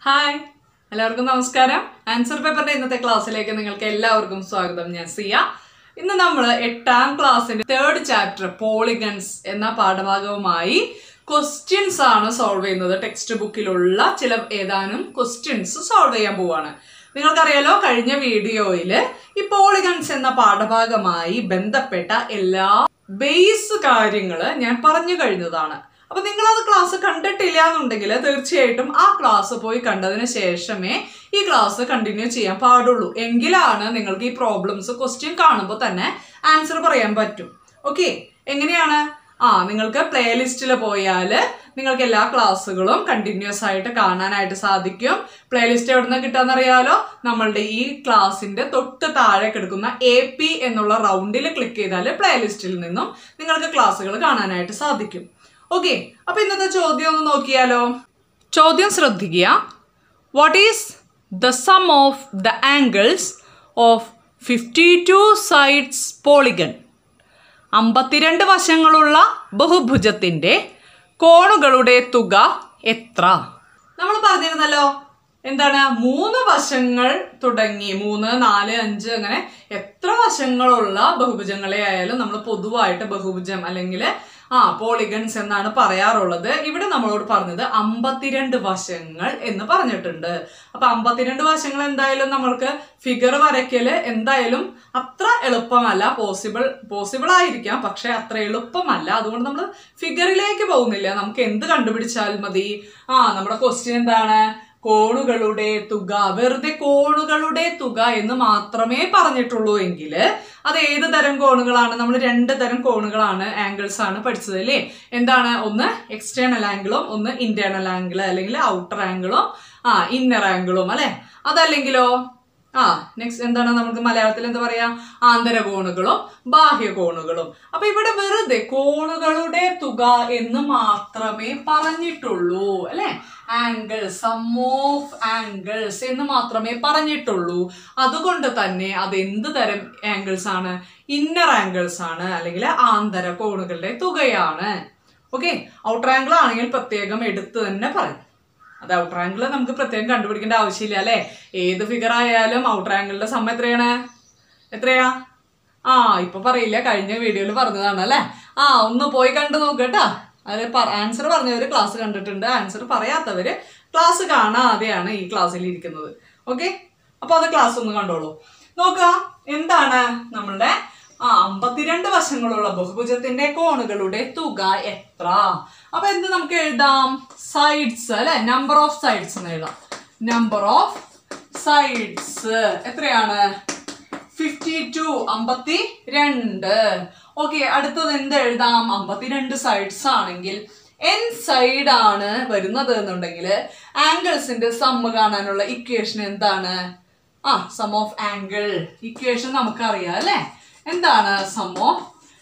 Hi എല്ലാവർക്കും നമസ്കാരം answer പേപ്പറിന്റെ ഇന്നത്തെ ക്ലാസ്സിലേക്ക് നിങ്ങൾക്ക് എല്ലാവർക്കും സ്വാഗതം ഞാൻ സിയ ഇന്ന് നമ്മൾ എട്ടാം ക്ലാസ്സിന്റെ തേർഡ് ചാപ്റ്റർ പോളിഗൺസ് എന്ന പാഠഭാഗവുമായി ക്വസ്റ്റ്യൻസ് ആണ് സോൾവ് ചെയ്യുന്നത് ടെക്സ്റ്റ് ബുക്കിലുള്ള ചില ഏതാനും ക്വസ്റ്റ്യൻസ് സോൾവ് ചെയ്യാൻ പോവാണ് നിങ്ങൾക്കറിയാലോ കഴിഞ്ഞ വീഡിയോയിൽ ഈ പോളിഗൺസ് എന്ന പാഠഭാഗമായി ബന്ധപ്പെട്ട എല്ലാ ബേസ് കാര്യങ്ങൾ ഞാൻ പറഞ്ഞു കഴിഞ്ഞതാണ് അപ്പൊ നിങ്ങൾ അത് ക്ലാസ് കണ്ടിട്ടില്ല എന്നുണ്ടെങ്കിൽ തീർച്ചയായിട്ടും ആ ക്ലാസ് പോയി കണ്ടതിന് ശേഷമേ ഈ ക്ലാസ് കണ്ടിന്യൂ ചെയ്യാൻ പാടുള്ളൂ എങ്കിലാണ് നിങ്ങൾക്ക് ഈ പ്രോബ്ലംസ് ക്വസ്റ്റ്യൻ കാണുമ്പോൾ തന്നെ ആൻസർ പറയാൻ പറ്റും ഓക്കെ എങ്ങനെയാണ് ആ നിങ്ങൾക്ക് പ്ലേലിസ്റ്റിൽ പോയാൽ നിങ്ങൾക്ക് എല്ലാ ക്ലാസ്സുകളും കണ്ടിന്യൂസ് ആയിട്ട് കാണാനായിട്ട് സാധിക്കും പ്ലേലിസ്റ്റ് എവിടെ നിന്ന് കിട്ടാന്നറിയാലോ നമ്മളുടെ ഈ ക്ലാസ്സിന്റെ തൊട്ട് താഴെ കിടക്കുന്ന എ പി എന്നുള്ള റൗണ്ടിൽ ക്ലിക്ക് ചെയ്താൽ പ്ലേലിസ്റ്റിൽ നിന്നും നിങ്ങൾക്ക് ക്ലാസ്സുകൾ കാണാനായിട്ട് സാധിക്കും ഓക്കെ അപ്പൊ ഇന്നത്തെ ചോദ്യം ഒന്ന് നോക്കിയാലോ ചോദ്യം ശ്രദ്ധിക്കുക what is the sum of the angles of fifty two sides polygon അമ്പത്തിരണ്ട് വശങ്ങളുള്ള ബഹുഭുജത്തിന്റെ കോണുകളുടെ തുക എത്ര നമ്മൾ പറഞ്ഞിരുന്നല്ലോ എന്താണ് മൂന്ന് വശങ്ങൾ തുടങ്ങി മൂന്ന് നാല് അഞ്ച് അങ്ങനെ എത്ര വശങ്ങളുള്ള ബഹുഭുജങ്ങളെ ആയാലും നമ്മൾ പൊതുവായിട്ട് ബഹുഭുജം അല്ലെങ്കിൽ ആ പോളിഗൺസ് എന്നാണ് പറയാറുള്ളത് ഇവിടെ നമ്മളോട് പറഞ്ഞത് അമ്പത്തിരണ്ട് വശങ്ങൾ എന്ന് പറഞ്ഞിട്ടുണ്ട് അപ്പൊ അമ്പത്തിരണ്ട് വശങ്ങൾ എന്തായാലും നമ്മൾക്ക് ഫിഗർ വരയ്ക്കല് എന്തായാലും അത്ര എളുപ്പമല്ല പോസിബിൾ പോസിബിൾ ആയിരിക്കാം പക്ഷെ അത്ര എളുപ്പമല്ല അതുകൊണ്ട് നമ്മൾ ഫിഗറിലേക്ക് പോകുന്നില്ല നമുക്ക് എന്ത് കണ്ടുപിടിച്ചാൽ മതി ആ നമ്മുടെ ക്വസ്റ്റ്യൻ എന്താണ് കോണുകളുടെ തുക വെറുതെ കോണുകളുടെ തുക എന്ന് മാത്രമേ പറഞ്ഞിട്ടുള്ളൂ എങ്കിൽ അത് ഏത് തരം കോണുകളാണ് നമ്മൾ രണ്ട് തരം കോണുകളാണ് ആംഗിൾസ് ആണ് പഠിച്ചത് അല്ലേ എന്താണ് ഒന്ന് എക്സ്റ്റേണൽ ആംഗിളും ഒന്ന് ഇന്റേണൽ ആംഗിൾ അല്ലെങ്കിൽ ഔട്ടർ ആംഗിളും ആ ഇന്നർ ആംഗിളും അല്ലെ അതല്ലെങ്കിലോ ആ നെക്സ്റ്റ് എന്താണ് നമുക്ക് മലയാളത്തിൽ എന്താ പറയാ ആന്തര കോണുകളും ബാഹ്യ കോണുകളും അപ്പൊ ഇവിടെ വെറുതെ കോണുകളുടെ തുക എന്ന് മാത്രമേ പറഞ്ഞിട്ടുള്ളൂ അല്ലെ ആംഗിൾ സം ഓഫ് ആംഗിൾസ് എന്ന് മാത്രമേ പറഞ്ഞിട്ടുള്ളൂ അതുകൊണ്ട് തന്നെ അത് എന്ത് തരം ആംഗിൾസ് ആണ് ഇന്നർ ആംഗിൾസ് ആണ് അല്ലെങ്കിൽ ആന്തര കോണുകളുടെ തുകയാണ് ഓക്കെ ഔട്ടർ ആംഗിൾ ആണെങ്കിൽ പ്രത്യേകം എടുത്ത് തന്നെ പറയും അത് ഔട്ടർ ആംഗിൾ നമുക്ക് പ്രത്യേകം കണ്ടുപിടിക്കേണ്ട ആവശ്യമില്ല അല്ലേ ഏത് ഫിഗർ ആയാലും ഔട്ടർ ആംഗിളിന്റെ സമ്മ എത്രയാണ് എത്രയാ ആ ഇപ്പൊ പറയില്ല കഴിഞ്ഞ വീഡിയോയിൽ പറഞ്ഞതാണ് അല്ലേ ആ ഒന്ന് പോയി കണ്ടു നോക്കട്ടാ അത് ആൻസർ പറഞ്ഞവര് ക്ലാസ് കണ്ടിട്ടുണ്ട് ആൻസർ പറയാത്തവര് ക്ലാസ് കാണാതെയാണ് ഈ ക്ലാസ്സിൽ ഇരിക്കുന്നത് ഓക്കെ അപ്പൊ അത് ക്ലാസ് ഒന്ന് കണ്ടോളൂ നോക്കുക എന്താണ് നമ്മളുടെ ആ അമ്പത്തിരണ്ട് വശങ്ങളുള്ള ബഹുഭുജത്തിന്റെ കോണുകളുടെ തുക എത്ര അപ്പൊ എന്ത് നമുക്ക് എഴുതാം സൈഡ്സ് അല്ലെ നമ്പർ ഓഫ് സൈഡ്സ് എന്ന് എഴുതാം നമ്പർ ഓഫ് സൈഡ്സ് എത്രയാണ് ഫിഫ്റ്റി ടു അമ്പത്തി രണ്ട് ഓക്കെ അടുത്തത് എന്ത് എഴുതാം അമ്പത്തിരണ്ട് സൈഡ്സ് ആണെങ്കിൽ എൻ സൈഡ് ആണ് വരുന്നത് എന്നുണ്ടെങ്കിൽ ആംഗിൾസിന്റെ സമ്മ് കാണാനുള്ള ഇക്വേഷൻ എന്താണ് ആ സം ഓഫ് ആംഗിൾ ഇക്വേഷൻ നമുക്കറിയാം അല്ലേ എന്താണ് sum of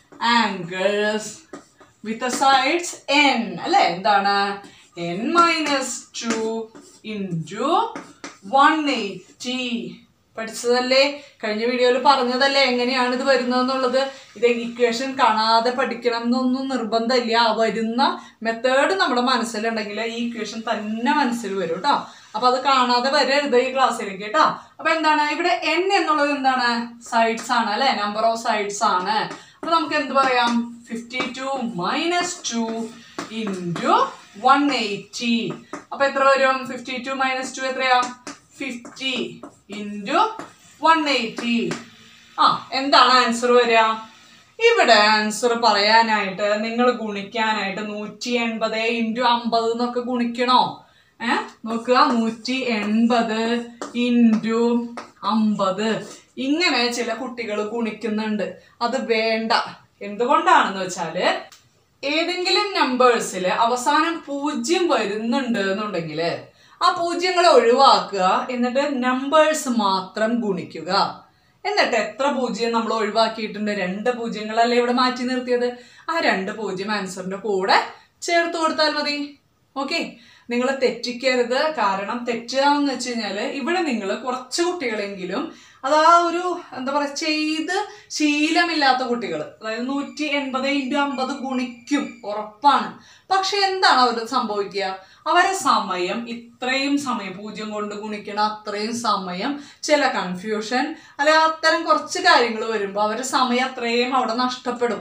angles with sides N അല്ലെ എന്താണ് N minus two into one eighty പഠിച്ചതല്ലേ കഴിഞ്ഞ വീഡിയോയിൽ പറഞ്ഞതല്ലേ എങ്ങനെയാണ് ഇത് വരുന്നതെന്നുള്ളത് ഇത് ഇക്വേഷൻ കാണാതെ പഠിക്കണം എന്നൊന്നും നിർബന്ധമില്ല ആ വരുന്ന മെത്തേഡ് നമ്മുടെ മനസ്സിലുണ്ടെങ്കിൽ ഈ ഇക്വേഷൻ തന്നെ മനസ്സിൽ വരും കേട്ടോ അപ്പൊ അത് കാണാതെ വരരുത് ഈ ക്ലാസ്സിലേക്ക് കേട്ടോ അപ്പൊ എന്താണ് ഇവിടെ എൻ എന്നുള്ളത് എന്താണ് സൈഡ്സ് ആണ് അല്ലെ നമ്പർ ഓഫ് സൈഡ്സ് ആണ് അപ്പൊ നമുക്ക് എന്ത് പറയാം fifty two minus two into one eighty അപ്പൊ എത്ര വരും ഫിഫ്റ്റി ടു മൈനസ് ടു എത്രയാ ഫിഫ്റ്റി ഇൻറ്റു വൺ എയ്റ്റി ആ എന്താണ് ആൻസർ വരിക ഇവിടെ ആൻസർ പറയാനായിട്ട് നിങ്ങൾ ഗുണിക്കാനായിട്ട് നൂറ്റി എൺപത് ഇൻറ്റു അമ്പത് എന്നൊക്കെ ഗുണിക്കണോ ഏ നോക്കുക നൂറ്റി എൺപത് ഇൻറ്റു അമ്പത് ഇങ്ങനെ ചില കുട്ടികൾ ഗുണിക്കുന്നുണ്ട് അത് വേണ്ട എന്തുകൊണ്ടാണെന്ന് വെച്ചാല് ഏതെങ്കിലും നമ്പേഴ്സിൽ അവസാനം പൂജ്യം വരുന്നുണ്ട് എന്നുണ്ടെങ്കിൽ ആ പൂജ്യങ്ങളെ ഒഴിവാക്കുക എന്നിട്ട് നമ്പേഴ്സ് മാത്രം ഗുണിക്കുക എന്നിട്ട് എത്ര പൂജ്യം നമ്മൾ ഒഴിവാക്കിയിട്ടുണ്ട് രണ്ട് പൂജ്യങ്ങളല്ലേ ഇവിടെ മാറ്റി നിർത്തിയത് ആ രണ്ട് പൂജ്യം ആൻസറിന്റെ കൂടെ ചേർത്ത് കൊടുത്താൽ മതി ഓക്കെ നിങ്ങൾ തെറ്റിക്കരുത് കാരണം തെറ്റുക എന്ന് വെച്ച് കഴിഞ്ഞാൽ ഇവിടെ നിങ്ങൾ കുറച്ച് കുട്ടികളെങ്കിലും അത് ആ ഒരു എന്താ പറയുക ചെയ്ത് ശീലമില്ലാത്ത കുട്ടികൾ അതായത് നൂറ്റി എൺപത് ഇൻറ്റു അമ്പത് ഗുണിക്കും ഉറപ്പാണ് പക്ഷെ എന്താണ് അവർ സംഭവിക്കുക അവരെ സമയം ഇത്രയും സമയം പൂജ്യം കൊണ്ട് ഗുണിക്കണ അത്രയും സമയം ചില കൺഫ്യൂഷൻ അല്ലെ അത്തരം കുറച്ച് കാര്യങ്ങൾ വരുമ്പോൾ അവരുടെ സമയം അത്രയും അവിടെ നഷ്ടപ്പെടും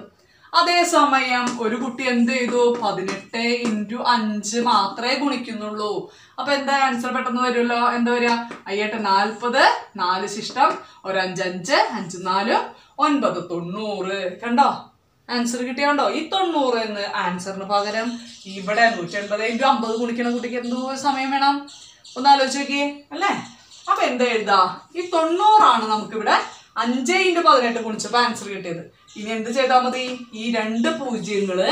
അതേസമയം ഒരു കുട്ടി എന്ത് ചെയ്തു പതിനെട്ട് ഇൻറ്റു അഞ്ച് മാത്രമേ ഗുണിക്കുന്നുള്ളൂ അപ്പൊ എന്താ ആൻസർ പെട്ടെന്ന് വരുമല്ലോ എന്താ വരിക അയ്യട്ട് നാൽപ്പത് നാല് ശിഷ്ടം ഒരു അഞ്ചഞ്ച് അഞ്ച് നാല് ഒൻപത് തൊണ്ണൂറ് കണ്ടോ ആൻസർ കിട്ടിയോണ്ടോ ഈ തൊണ്ണൂറ് എന്ന് ആൻസറിന് പകരം ഇവിടെ നൂറ്റി എൺപത് ഇൻറ്റു അമ്പത് ഗുണിക്കണ കുട്ടിക്ക് എന്തോ സമയം വേണം ഒന്ന് ആലോചിച്ച് നോക്കിയേ അല്ലേ അപ്പൊ എന്താ എഴുതാ ഈ തൊണ്ണൂറാണ് നമുക്കിവിടെ അഞ്ച് ഇൻറ്റു പതിനെട്ട് ഗുണിച്ചപ്പോ ആൻസർ കിട്ടിയത് ഇനി എന്ത് ചെയ്താൽ മതി ഈ രണ്ട് പൂജ്യങ്ങള്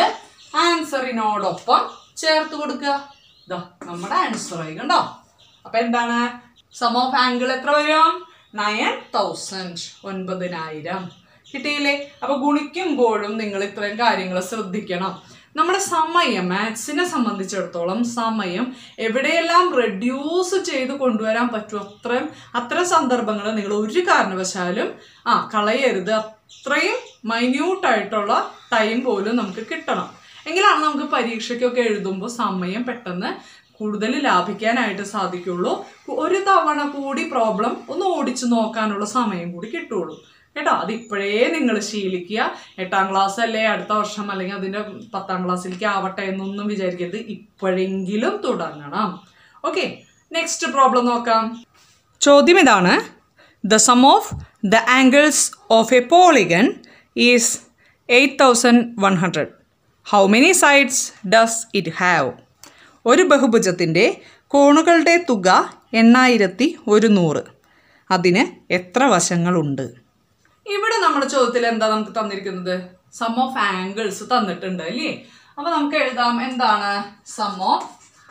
ആൻസറിനോടൊപ്പം ചേർത്ത് കൊടുക്കുക ഇതാ നമ്മുടെ ആൻസർ ആയി കണ്ടോ അപ്പൊ എന്താണ് സം ഓഫ് ആംഗിൾ എത്ര വരും നയൻ തൗസൻഡ് ഒൻപതിനായിരം കിട്ടിയില്ലേ അപ്പൊ ഗുണിക്കുമ്പോഴും നിങ്ങൾ ഇത്രയും കാര്യങ്ങൾ ശ്രദ്ധിക്കണം നമ്മുടെ സമയം മാത്സിനെ സംബന്ധിച്ചിടത്തോളം സമയം എവിടെയെല്ലാം റെഡ്യൂസ് ചെയ്ത് കൊണ്ടുവരാൻ പറ്റും അത്രയും അത്തരം സന്ദർഭങ്ങൾ നിങ്ങൾ ഒരു കാരണവശാലും ആ കളയരുത് അത്രയും മൈന്യൂട്ടായിട്ടുള്ള ടൈം പോലും നമുക്ക് കിട്ടണം എങ്കിലാണ് നമുക്ക് പരീക്ഷയ്ക്കൊക്കെ എഴുതുമ്പോൾ സമയം പെട്ടെന്ന് കൂടുതൽ ലാഭിക്കാനായിട്ട് സാധിക്കുള്ളൂ ഒരു തവണ കൂടി പ്രോബ്ലം ഒന്ന് ഓടിച്ചു നോക്കാനുള്ള സമയം കൂടി കിട്ടുള്ളൂ കേട്ടോ അതിപ്പോഴേ നിങ്ങൾ ശീലിക്കുക എട്ടാം ക്ലാസ് അല്ലേ അടുത്ത വർഷം അല്ലെങ്കിൽ അതിൻ്റെ പത്താം ക്ലാസ്സിലേക്ക് ആവട്ടെ എന്നൊന്നും വിചാരിക്കരുത് ഇപ്പോഴെങ്കിലും തുടങ്ങണം ഓക്കെ നെക്സ്റ്റ് പ്രോബ്ലം നോക്കാം ചോദ്യം ഇതാണ് the sum of the angles of a polygon is eight thousand one hundred how many sides does it have ഒരു ബഹുഭുജത്തിൻ്റെ കോണുകളുടെ തുക എണ്ണായിരത്തി ഒരുന്നൂറ് അതിന് എത്ര വശങ്ങളുണ്ട് ഇവിടെ നമ്മുടെ ചോദ്യത്തിൽ എന്താ നമുക്ക് തന്നിരിക്കുന്നത് സം ഓഫ് ആംഗിൾസ് തന്നിട്ടുണ്ട് അല്ലേ അപ്പൊ നമുക്ക് എഴുതാം എന്താണ് സം ഓഫ്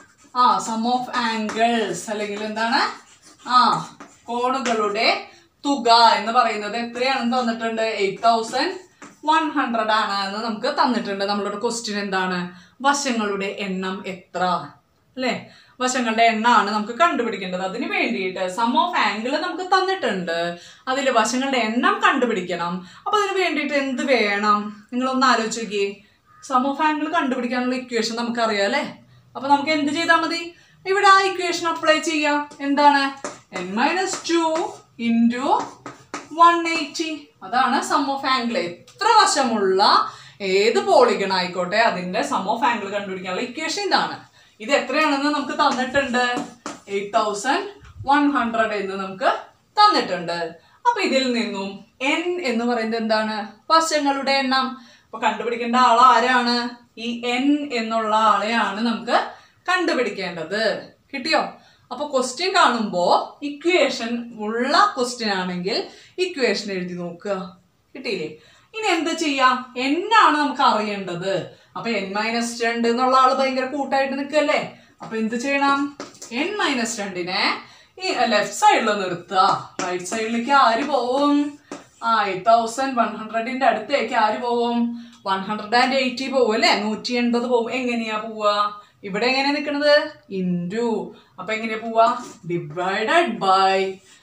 ആ സം ഓഫ് ആംഗിൾസ് അല്ലെങ്കിൽ എന്താണ് ആ കോണുകളുടെ തുക എന്ന് പറയുന്നത് എത്രയാണെന്ന് തന്നിട്ടുണ്ട് എയ്റ്റ് തൗസൻഡ് വൺ ഹൺഡ്രഡ് ആണ് എന്ന് നമുക്ക് തന്നിട്ടുണ്ട് നമ്മളുടെ ക്വസ്റ്റ്യൻ എന്താണ് വശങ്ങളുടെ എണ്ണം എത്ര അല്ലേ വശങ്ങളുടെ എണ്ണമാണ് നമുക്ക് കണ്ടുപിടിക്കേണ്ടത് അതിന് വേണ്ടിയിട്ട് സം ഓഫ് ആംഗിൾ നമുക്ക് തന്നിട്ടുണ്ട് അതിൽ വശങ്ങളുടെ എണ്ണം കണ്ടുപിടിക്കണം അപ്പൊ അതിന് വേണ്ടിയിട്ട് എന്ത് വേണം നിങ്ങളൊന്ന് ആലോചിച്ച് നോക്കിയേ സം ഓഫ് ആംഗിൾ കണ്ടുപിടിക്കാനുള്ള ഇക്വേഷൻ നമുക്കറിയാം അല്ലേ അപ്പൊ നമുക്ക് എന്ത് ചെയ്താൽ മതി ഇവിടെ ആ ഇക്വേഷൻ അപ്ലൈ ചെയ്യാം എന്താണ് N minus two into one eighty അതാണ് സം ഓഫ് ആംഗിൾ എത്ര വശമുള്ള ഏത് പോളിഗൺ ആയിക്കോട്ടെ അതിന്റെ സം ഓഫ് ആംഗിൾ കണ്ടുപിടിക്കാനുള്ള ഇക്വേഷൻ ഇതാണ് ഇത് എത്രയാണെന്ന് നമുക്ക് തന്നിട്ടുണ്ട് എയ്റ്റ് തൗസൻഡ് വൺ ഹൺഡ്രഡ് എന്ന് നമുക്ക് തന്നിട്ടുണ്ട് അപ്പൊ ഇതിൽ നിന്നും എൻ എന്ന് പറയുന്നത് എന്താണ് വശങ്ങളുടെ എണ്ണം അപ്പൊ കണ്ടുപിടിക്കേണ്ട ആൾ ആരാണ് ഈ എൻ എന്നുള്ള ആളെയാണ് നമുക്ക് കണ്ടുപിടിക്കേണ്ടത് കിട്ടിയോ അപ്പൊ ക്വസ്റ്റ്യൻ കാണുമ്പോ ഇക്വേഷൻ ഉള്ള ക്വസ്റ്റ്യൻ ആണെങ്കിൽ ഇക്വേഷൻ എഴുതി നോക്കുക കിട്ടിയില്ലേ ഇനി എന്താ ചെയ്യാം എന്നാണ് നമുക്ക് അറിയേണ്ടത് അപ്പൊ എൻ മൈനസ് രണ്ട് എന്നുള്ള ആള് ഭയങ്കര കൂട്ടായിട്ട് നിൽക്കല്ലേ അപ്പൊ എന്ത് ചെയ്യണം എൻ മൈനസ് രണ്ടിനെ ഈ ലെഫ്റ്റ് സൈഡിൽ നിർത്തുക റൈറ്റ് സൈഡിലേക്ക് ആര് പോവും ആ എയ്റ്റ് തൗസൻഡ് വൺ ഹൺഡ്രഡിന്റെ അടുത്തേക്ക് ആര് പോവും വൺ ഹൺഡ്രഡ് ആൻഡ് എയ്റ്റി പോവും അല്ലേ നൂറ്റി എൺപത് പോവും എങ്ങനെയാ പോവുക ഇവിടെ എങ്ങനെയാ നിൽക്കുന്നത് ഇൻറ്റു അപ്പൊ എങ്ങനെയാ പോവുക divided by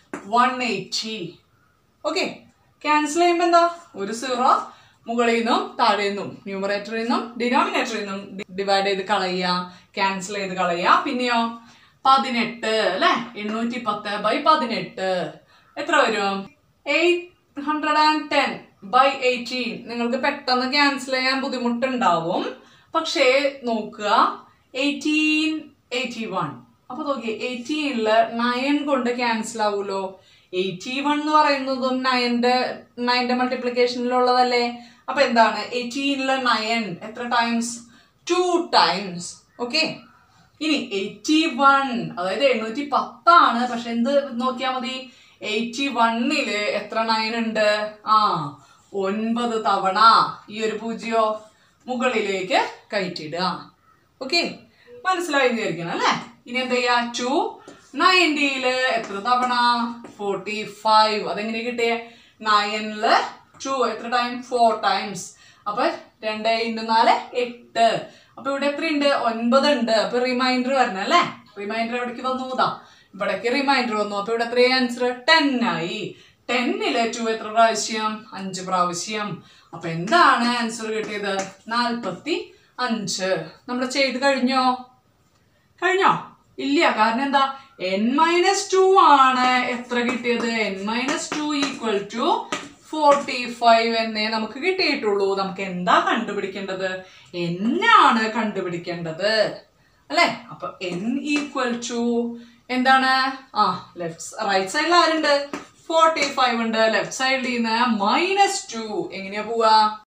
one eighty okay cancel ചെയ്യുമ്പോൾ എന്താ ഒരു സീറോ മുകളിൽ നിന്നും താഴെ നിന്നും ന്യൂമറേറ്ററിൽ നിന്നും ഡിനോമിനേറ്ററിൽ നിന്നും ഡിവൈഡ് ചെയ്ത് കളയുക ക്യാൻസൽ ചെയ്ത് കളയുക പിന്നെയോ പതിനെട്ട് അല്ലെ എണ്ണൂറ്റി പത്ത് ബൈ പതിനെട്ട് എത്ര വരും eight hundred and ten by eighteen നിങ്ങൾക്ക് പെട്ടെന്ന് ക്യാൻസൽ ചെയ്യാൻ ബുദ്ധിമുട്ടുണ്ടാവും പക്ഷേ നോക്കുക എയ്റ്റീൻ എയ്റ്റി വൺ അപ്പൊ നോക്കിയേ എയ്റ്റീനില് നയൻ കൊണ്ട് ക്യാൻസൽ ആവൂലോ എയ്റ്റി വൺ എന്ന് പറയുന്നതും നയന്റെ നയന്റെ മൾട്ടിപ്ലിക്കേഷനിലുള്ളതല്ലേ അപ്പൊ എന്താണ് എയ്റ്റീനില് നയൻ എത്ര ടൈംസ് ടു ടൈംസ് ഓക്കെ ഇനി എയ്റ്റി വൺ അതായത് എണ്ണൂറ്റി പത്താണ് പക്ഷെ എന്ത് നോക്കിയാൽ മതി എയ്റ്റി വണ്ണില് എത്ര നയൻ ഉണ്ട് ആ ഒൻപത് തവണ ഈ ഒരു പൂജ്യോ മുകളിലേക്ക് കയറ്റിയിടുക ഓക്കെ മനസ്സിലായി വിചാരിക്കണം അല്ലേ ഇനി എന്താ ചെയ്യാ ടു നയൻറ്റിയില് എത്ര തവണ ഫോർട്ടി ഫൈവ് അതെങ്ങനെ കിട്ടിയേ നയനില് ടു എത്ര ടൈം ഫോർ ടൈംസ് അപ്പൊ രണ്ട് ഇൻറ്റു നാല് എട്ട് അപ്പൊ ഇവിടെ എത്രയുണ്ട് ഒൻപത് ഉണ്ട് അപ്പൊ റിമൈൻഡർ വരണം അല്ലേ റിമൈൻഡർ എവിടേക്ക് വന്നു ഇതാ ഇവിടേക്ക് റിമൈൻഡർ വന്നു അപ്പൊ ഇവിടെ എത്രയും ആൻസർ ടെൻ ആയി ടെന്നിലെ ടു എത്ര പ്രാവശ്യം അഞ്ച് പ്രാവശ്യം അപ്പൊ എന്താണ് ആൻസർ കിട്ടിയത് നാൽപ്പത്തി അഞ്ച് നമ്മൾ ചെയ്ത് കഴിഞ്ഞോ കഴിഞ്ഞോ ഇല്ല കാരണം എന്താ എൻ മൈനസ് ടു ആണ് എത്ര കിട്ടിയത് N minus two equal to forty five എന്നേ നമുക്ക് കിട്ടിയിട്ടുള്ളൂ നമുക്ക് എന്താ കണ്ടുപിടിക്കേണ്ടത് n ആണ് കണ്ടുപിടിക്കേണ്ടത് അല്ലെ അപ്പൊ എൻ ഈക്വൽ ടു എന്താണ് ആ ലെഫ്റ്റ് റൈറ്റ് സൈഡിൽ ആരുണ്ട് ഫോർട്ടി ഫൈവ് ഉണ്ട് ലെഫ്റ്റ് സൈഡിൽ നിന്ന് മൈനസ് ടു എങ്ങനെയാ പോവാ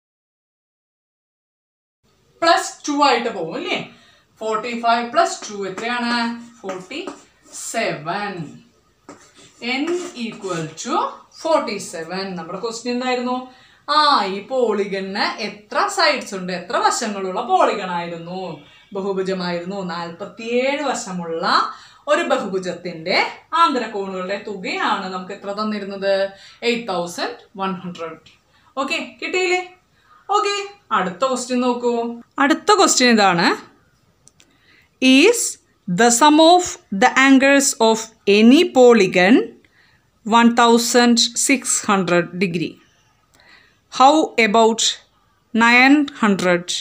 പ്ലസ് ടു ആയിട്ട് പോകും അല്ലേ ഫോർട്ടി ഫൈവ് പ്ലസ് ടു എത്രയാണ് forty seven N equal to forty seven നമ്മുടെ ക്വസ്റ്റ്യൻ എന്തായിരുന്നു ആ ഈ പോളിഗണിന് എത്ര സൈഡ്സ് ഉണ്ട് എത്ര വശങ്ങളുള്ള പോളിഗൺ ആയിരുന്നു ബഹുഭുജമായിരുന്നു നാൽപ്പത്തിയേഴ് വശമുള്ള ഒരു ബഹുഭുജത്തിന്റെ ആന്തരകോണുകളുടെ തുകയാണ് നമുക്ക് എത്ര തന്നിരുന്നത് eight thousand one hundred okay കിട്ടിയില്ലേ ഓക്കെ അടുത്ത ക്വസ്റ്റ്യൻ നോക്കൂ അടുത്ത ക്വസ്റ്റ്യൻ ഇതാണ് is the sum of the angles of any polygon one thousand six hundred degree how about nine hundred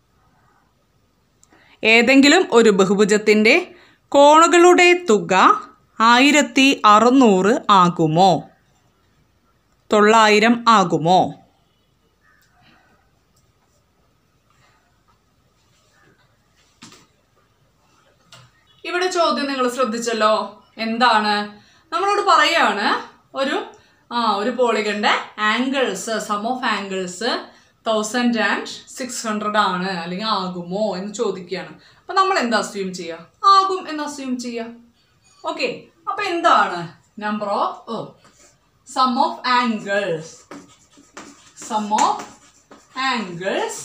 ഏതെങ്കിലും ഒരു ബഹുഭുജത്തിൻ്റെ കോണുകളുടെ തുക ആയിരത്തി അറുന്നൂറ് ആകുമോ തൊള്ളായിരം ആകുമോ ഇവിടെ ചോദ്യം നിങ്ങൾ ശ്രദ്ധിച്ചല്ലോ എന്താണ് നമ്മളോട് പറയാണ് ഒരു ആ ഒരു പോളിഗന്റെ angles sum of angles thousand and six hundred ആണ് അല്ലെങ്കിൽ ആകുമോ എന്ന് ചോദിക്കുകയാണ് അപ്പൊ നമ്മൾ എന്താ അസ്യൂം ചെയ്യുക ആകും എന്ന് അസ്യൂം ചെയ്യുക ഓക്കെ അപ്പൊ എന്താണ് number of oh sum of angles sum of angles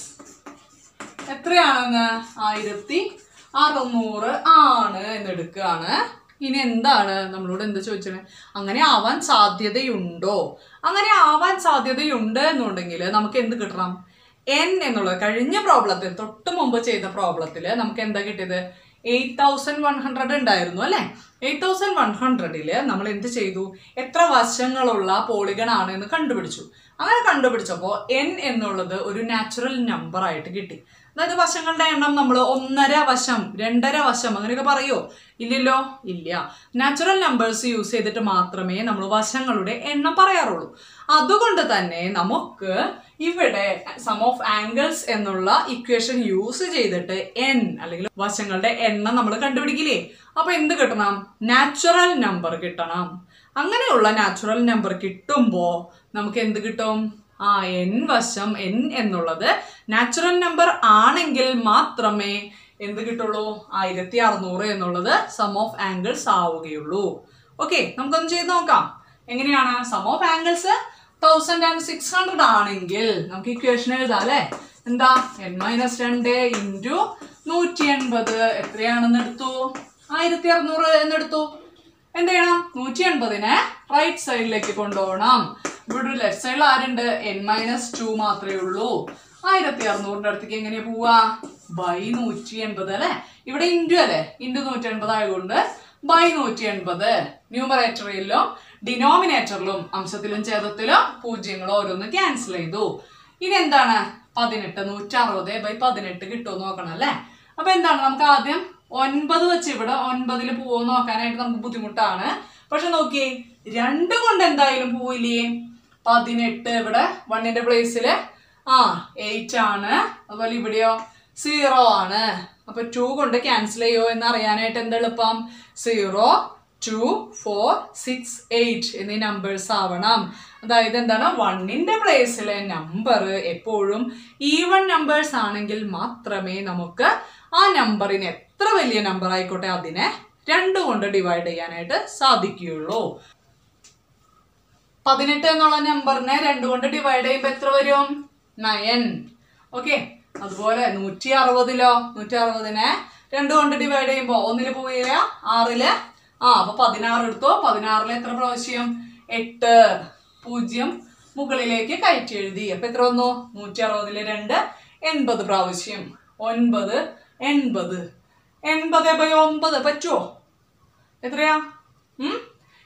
എത്രയാണെന്ന് ആയിരത്തി അറുന്നൂറ് ആണ് എന്ന് എടുക്കുകയാണ് ഇനി എന്താണ് നമ്മളോട് എന്താ ചോദിച്ചത് അങ്ങനെ ആവാൻ സാധ്യതയുണ്ടോ അങ്ങനെ ആവാൻ സാധ്യതയുണ്ട് എന്നുണ്ടെങ്കിൽ നമുക്ക് എന്ത് കിട്ടണം എൻ എന്നുള്ളത് കഴിഞ്ഞ പ്രോബ്ലത്തിൽ തൊട്ട് മുമ്പ് ചെയ്ത പ്രോബ്ലത്തിൽ നമുക്ക് എന്താ കിട്ടിയത് എയ്റ്റ് തൗസൻഡ് വൺ ഹൺഡ്രഡ് ഉണ്ടായിരുന്നു അല്ലേ എയ്റ്റ് തൗസൻഡ് വൺ ഹൺഡ്രഡില് നമ്മൾ എന്ത് ചെയ്തു എത്ര വശങ്ങളുള്ള പോളിഗൺ ആണ് എന്ന് കണ്ടുപിടിച്ചു അങ്ങനെ കണ്ടുപിടിച്ചപ്പോൾ എൻ എന്നുള്ളത് ഒരു നാച്ചുറൽ നമ്പർ ആയിട്ട് കിട്ടി അതായത് വശങ്ങളുടെ എണ്ണം നമ്മൾ ഒന്നര വശം രണ്ടര വശം അങ്ങനെയൊക്കെ പറയോ ഇല്ലല്ലോ ഇല്ല നാച്ചുറൽ നമ്പേഴ്സ് യൂസ് ചെയ്തിട്ട് മാത്രമേ നമ്മൾ വശങ്ങളുടെ എണ്ണം പറയാറുള്ളൂ അതുകൊണ്ട് തന്നെ നമുക്ക് ഇവിടെ സം ഓഫ് ആംഗിൾസ് എന്നുള്ള ഇക്വേഷൻ യൂസ് ചെയ്തിട്ട് എൻ അല്ലെങ്കിൽ വശങ്ങളുടെ എണ്ണം നമ്മൾ കണ്ടുപിടിക്കില്ലേ അപ്പൊ എന്ത് കിട്ടണം നാച്ചുറൽ നമ്പർ കിട്ടണം അങ്ങനെയുള്ള നാച്ചുറൽ നമ്പർ കിട്ടുമ്പോൾ നമുക്ക് എന്ത് കിട്ടും ആ എൻ വശം എൻ എന്നുള്ളത് നാച്ചുറൽ നമ്പർ ആണെങ്കിൽ മാത്രമേ എന്ത് കിട്ടുള്ളൂ ആയിരത്തി അറുന്നൂറ് എന്നുള്ളത് സം ഓഫ് ആംഗിൾസ് ആവുകയുള്ളൂ ഓക്കെ നമുക്കൊന്ന് ചെയ്ത് നോക്കാം എങ്ങനെയാണ് sum of angles thousand and six hundred ആണെങ്കിൽ നമുക്ക് ഇക്വേഷൻ എഴുതാം അല്ലേ എന്താ എൻ മൈനസ് രണ്ട് ഇൻറ്റു നൂറ്റി എൺപത് എത്രയാണെന്ന് എടുത്തു ആയിരത്തി അറുന്നൂറ് എന്നെടുത്തു എന്ത് ചെയ്യണം നൂറ്റി എൺപതിനെ റൈറ്റ് സൈഡിലേക്ക് കൊണ്ടുപോകണം ഇവിടെ ലെഫ്റ്റ് സൈഡിൽ ആരുണ്ട് എൻ മൈനസ് ടു മാത്രമേ ഉള്ളൂ ആയിരത്തി അറുന്നൂറിന്റെ അടുത്തേക്ക് എങ്ങനെയാ പോവാ ബൈ നൂറ്റി എൺപത് അല്ലെ ഇവിടെ ഇൻറ്റു അല്ലെ ഇൻറ്റു നൂറ്റി എൺപത് ആയതുകൊണ്ട് ബൈ നൂറ്റി എൺപത് ന്യൂമറേറ്ററിലും ഡിനോമിനേറ്ററിലും അംശത്തിലും ഛേദത്തിലും പൂജ്യങ്ങൾ ഓരോന്ന് ക്യാൻസൽ ചെയ്തു ഇനി എന്താണ് പതിനെട്ട് നൂറ്റി അറുപത് ബൈ പതിനെട്ട് കിട്ടുമോ നോക്കണം അല്ലേ അപ്പൊ എന്താണ് നമുക്ക് ആദ്യം ഒൻപത് വെച്ച് ഇവിടെ ഒൻപതിൽ പോവോ നോക്കാനായിട്ട് നമുക്ക് ബുദ്ധിമുട്ടാണ് പക്ഷെ നോക്കിയേ രണ്ട് കൊണ്ട് എന്തായാലും പോവില്ലേ പതിനെട്ട് ഇവിടെ വണ്ണിന്റെ പ്ലേസില് ആ എയ്റ്റ് ആണ് അതുപോലെ ഇവിടെയോ സീറോ ആണ് അപ്പൊ ടു കൊണ്ട് ക്യാൻസൽ ചെയ്യോ എന്ന് അറിയാനായിട്ട് എന്താ എളുപ്പം zero two four six eight എന്നീ നമ്പേഴ്സ് ആവണം അതായത് എന്താണ് വണ്ണിന്റെ പ്ലേസിലെ നമ്പർ എപ്പോഴും ഈവൺ നമ്പേഴ്സ് ആണെങ്കിൽ മാത്രമേ നമുക്ക് ആ നമ്പറിന് എത്ര വലിയ നമ്പർ ആയിക്കോട്ടെ അതിനെ രണ്ട് കൊണ്ട് ഡിവൈഡ് ചെയ്യാനായിട്ട് സാധിക്കുകയുള്ളൂ പതിനെട്ട് എന്നുള്ള നമ്പറിനെ രണ്ട് കൊണ്ട് ഡിവൈഡ് ചെയ്യുമ്പോൾ എത്ര വരും നയൻ ഓക്കെ അതുപോലെ നൂറ്റി അറുപതിലോ നൂറ്റി അറുപതിനെ രണ്ട് കൊണ്ട് ഡിവൈഡ് ചെയ്യുമ്പോൾ ഒന്നില് പോയില്ല ആറില് ആ അപ്പൊ പതിനാറ് എടുത്തോ പതിനാറില് എത്ര പ്രാവശ്യം എട്ട് പൂജ്യം മുകളിലേക്ക് കയറ്റി എഴുതി അപ്പൊ എത്ര വന്നു നൂറ്റി അറുപതില് രണ്ട് എൺപത് പ്രാവശ്യം ഒൻപത് എൺപത് എൺപത് ബൈ ഒമ്പത് പറ്റുമോ എത്രയാ ഉം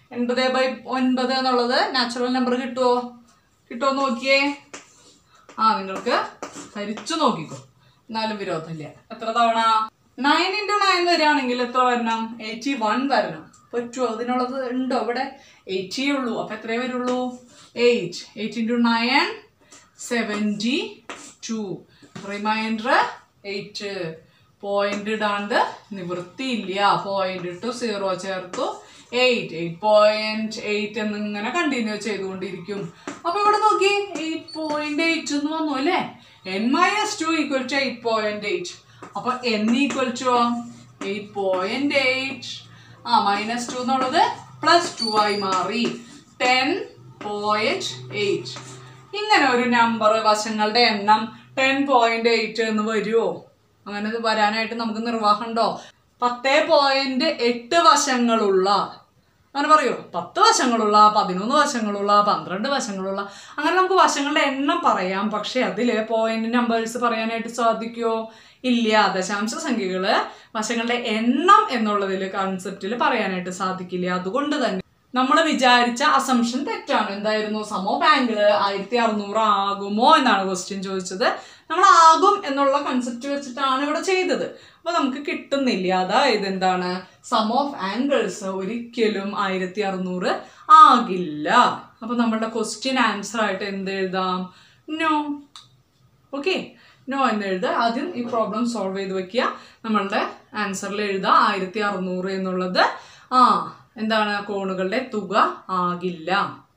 എൺപത് ബൈ ഒൻപത് എന്നുള്ളത് നാച്ചുറൽ നമ്പർ കിട്ടുമോ കിട്ടുമോ നോക്കിയേ ആ നിങ്ങൾക്ക് ഹരിച്ചു നോക്കിക്കോ എന്നാലും വിരോധമില്ല എത്ര തവണ നയൻ ഇൻറ്റു നയൻ വരികയാണെങ്കിൽ എത്ര വരണം എയ്റ്റി വൺ വരണം പറ്റുമോ അതിനുള്ളത് ഉണ്ടോ ഇവിടെ എയ്റ്റി ഉള്ളൂ അപ്പൊ എത്രയേ വരുള്ളൂ eight eight into nine seventy two reminder eight point ഇടാണ്ട് നിവൃത്തിയില്ല പോയിന്റ് ഇട്ടു സീറോ ചേർത്തു എയ്റ്റ് എയ്റ്റ് പോയിന്റ് എയ്റ്റ് എന്നിങ്ങനെ കണ്ടിന്യൂ ചെയ്തുകൊണ്ടിരിക്കും അപ്പൊ ഇവിടെ നോക്കി എയ്റ്റ് പോയിന്റ് എയ്റ്റ് എന്ന് വന്നു അല്ലേ N minus two equal to eight point eight അപ്പൊ N equal to eight point eight ആ മൈനസ് ടു എന്നുള്ളത് പ്ലസ് ടു ആയി മാറി ടെൻ പോയിന്റ് എയ്റ്റ് ഇങ്ങനെ ഒരു നമ്പർ വശങ്ങളുടെ എണ്ണം ടെൻ പോയിന്റ് എയ്റ്റ് എന്ന് വരുമോ അങ്ങനെ ഇത് വരാനായിട്ട് നമുക്ക് നിർവാഹമുണ്ടോ പത്തേ പോയിന്റ് എട്ട് വശങ്ങളുള്ള അങ്ങനെ പറയോ പത്ത് വശങ്ങളുള്ള പതിനൊന്ന് വശങ്ങളുള്ള പന്ത്രണ്ട് വശങ്ങളുള്ള അങ്ങനെ നമുക്ക് വശങ്ങളുടെ എണ്ണം പറയാം പക്ഷെ അതിൽ പോയിന്റ് നമ്പേഴ്സ് പറയാനായിട്ട് സാധിക്കുമോ ഇല്ല ദശാംശ സംഖ്യകള് വശങ്ങളുടെ എണ്ണം എന്നുള്ളതിൽ കൺസെപ്റ്റിൽ പറയാനായിട്ട് സാധിക്കില്ല അതുകൊണ്ട് തന്നെ നമ്മൾ വിചാരിച്ച അസംഷൻ തെറ്റാണ് എന്തായിരുന്നു സമോ ബാങ്കിള് ആയിരത്തി അറുന്നൂറ് ആകുമോ എന്നാണ് ക്വസ്റ്റ്യൻ ചോദിച്ചത് നമ്മൾ ആകും എന്നുള്ള കൺസെപ്റ്റ് വെച്ചിട്ടാണ് ഇവിടെ ചെയ്തത് അപ്പൊ നമുക്ക് കിട്ടുന്നില്ല അതായത് എന്താണ് സം ഓഫ് ആംഗിൾസ് ഒരിക്കലും ആയിരത്തി അറുന്നൂറ് ആകില്ല അപ്പൊ നമ്മളുടെ ക്വസ്റ്റ്യൻ ആൻസർ ആയിട്ട് എന്ത് എഴുതാം നോ ഓക്കെ നോ എന്ന് എഴുതുക ആദ്യം ഈ പ്രോബ്ലം സോൾവ് ചെയ്ത് വെക്കുക നമ്മളുടെ ആൻസറിൽ എഴുതുക ആയിരത്തി അറുന്നൂറ് എന്നുള്ളത് ആ എന്താണ് കോണുകളുടെ തുക ആകില്ല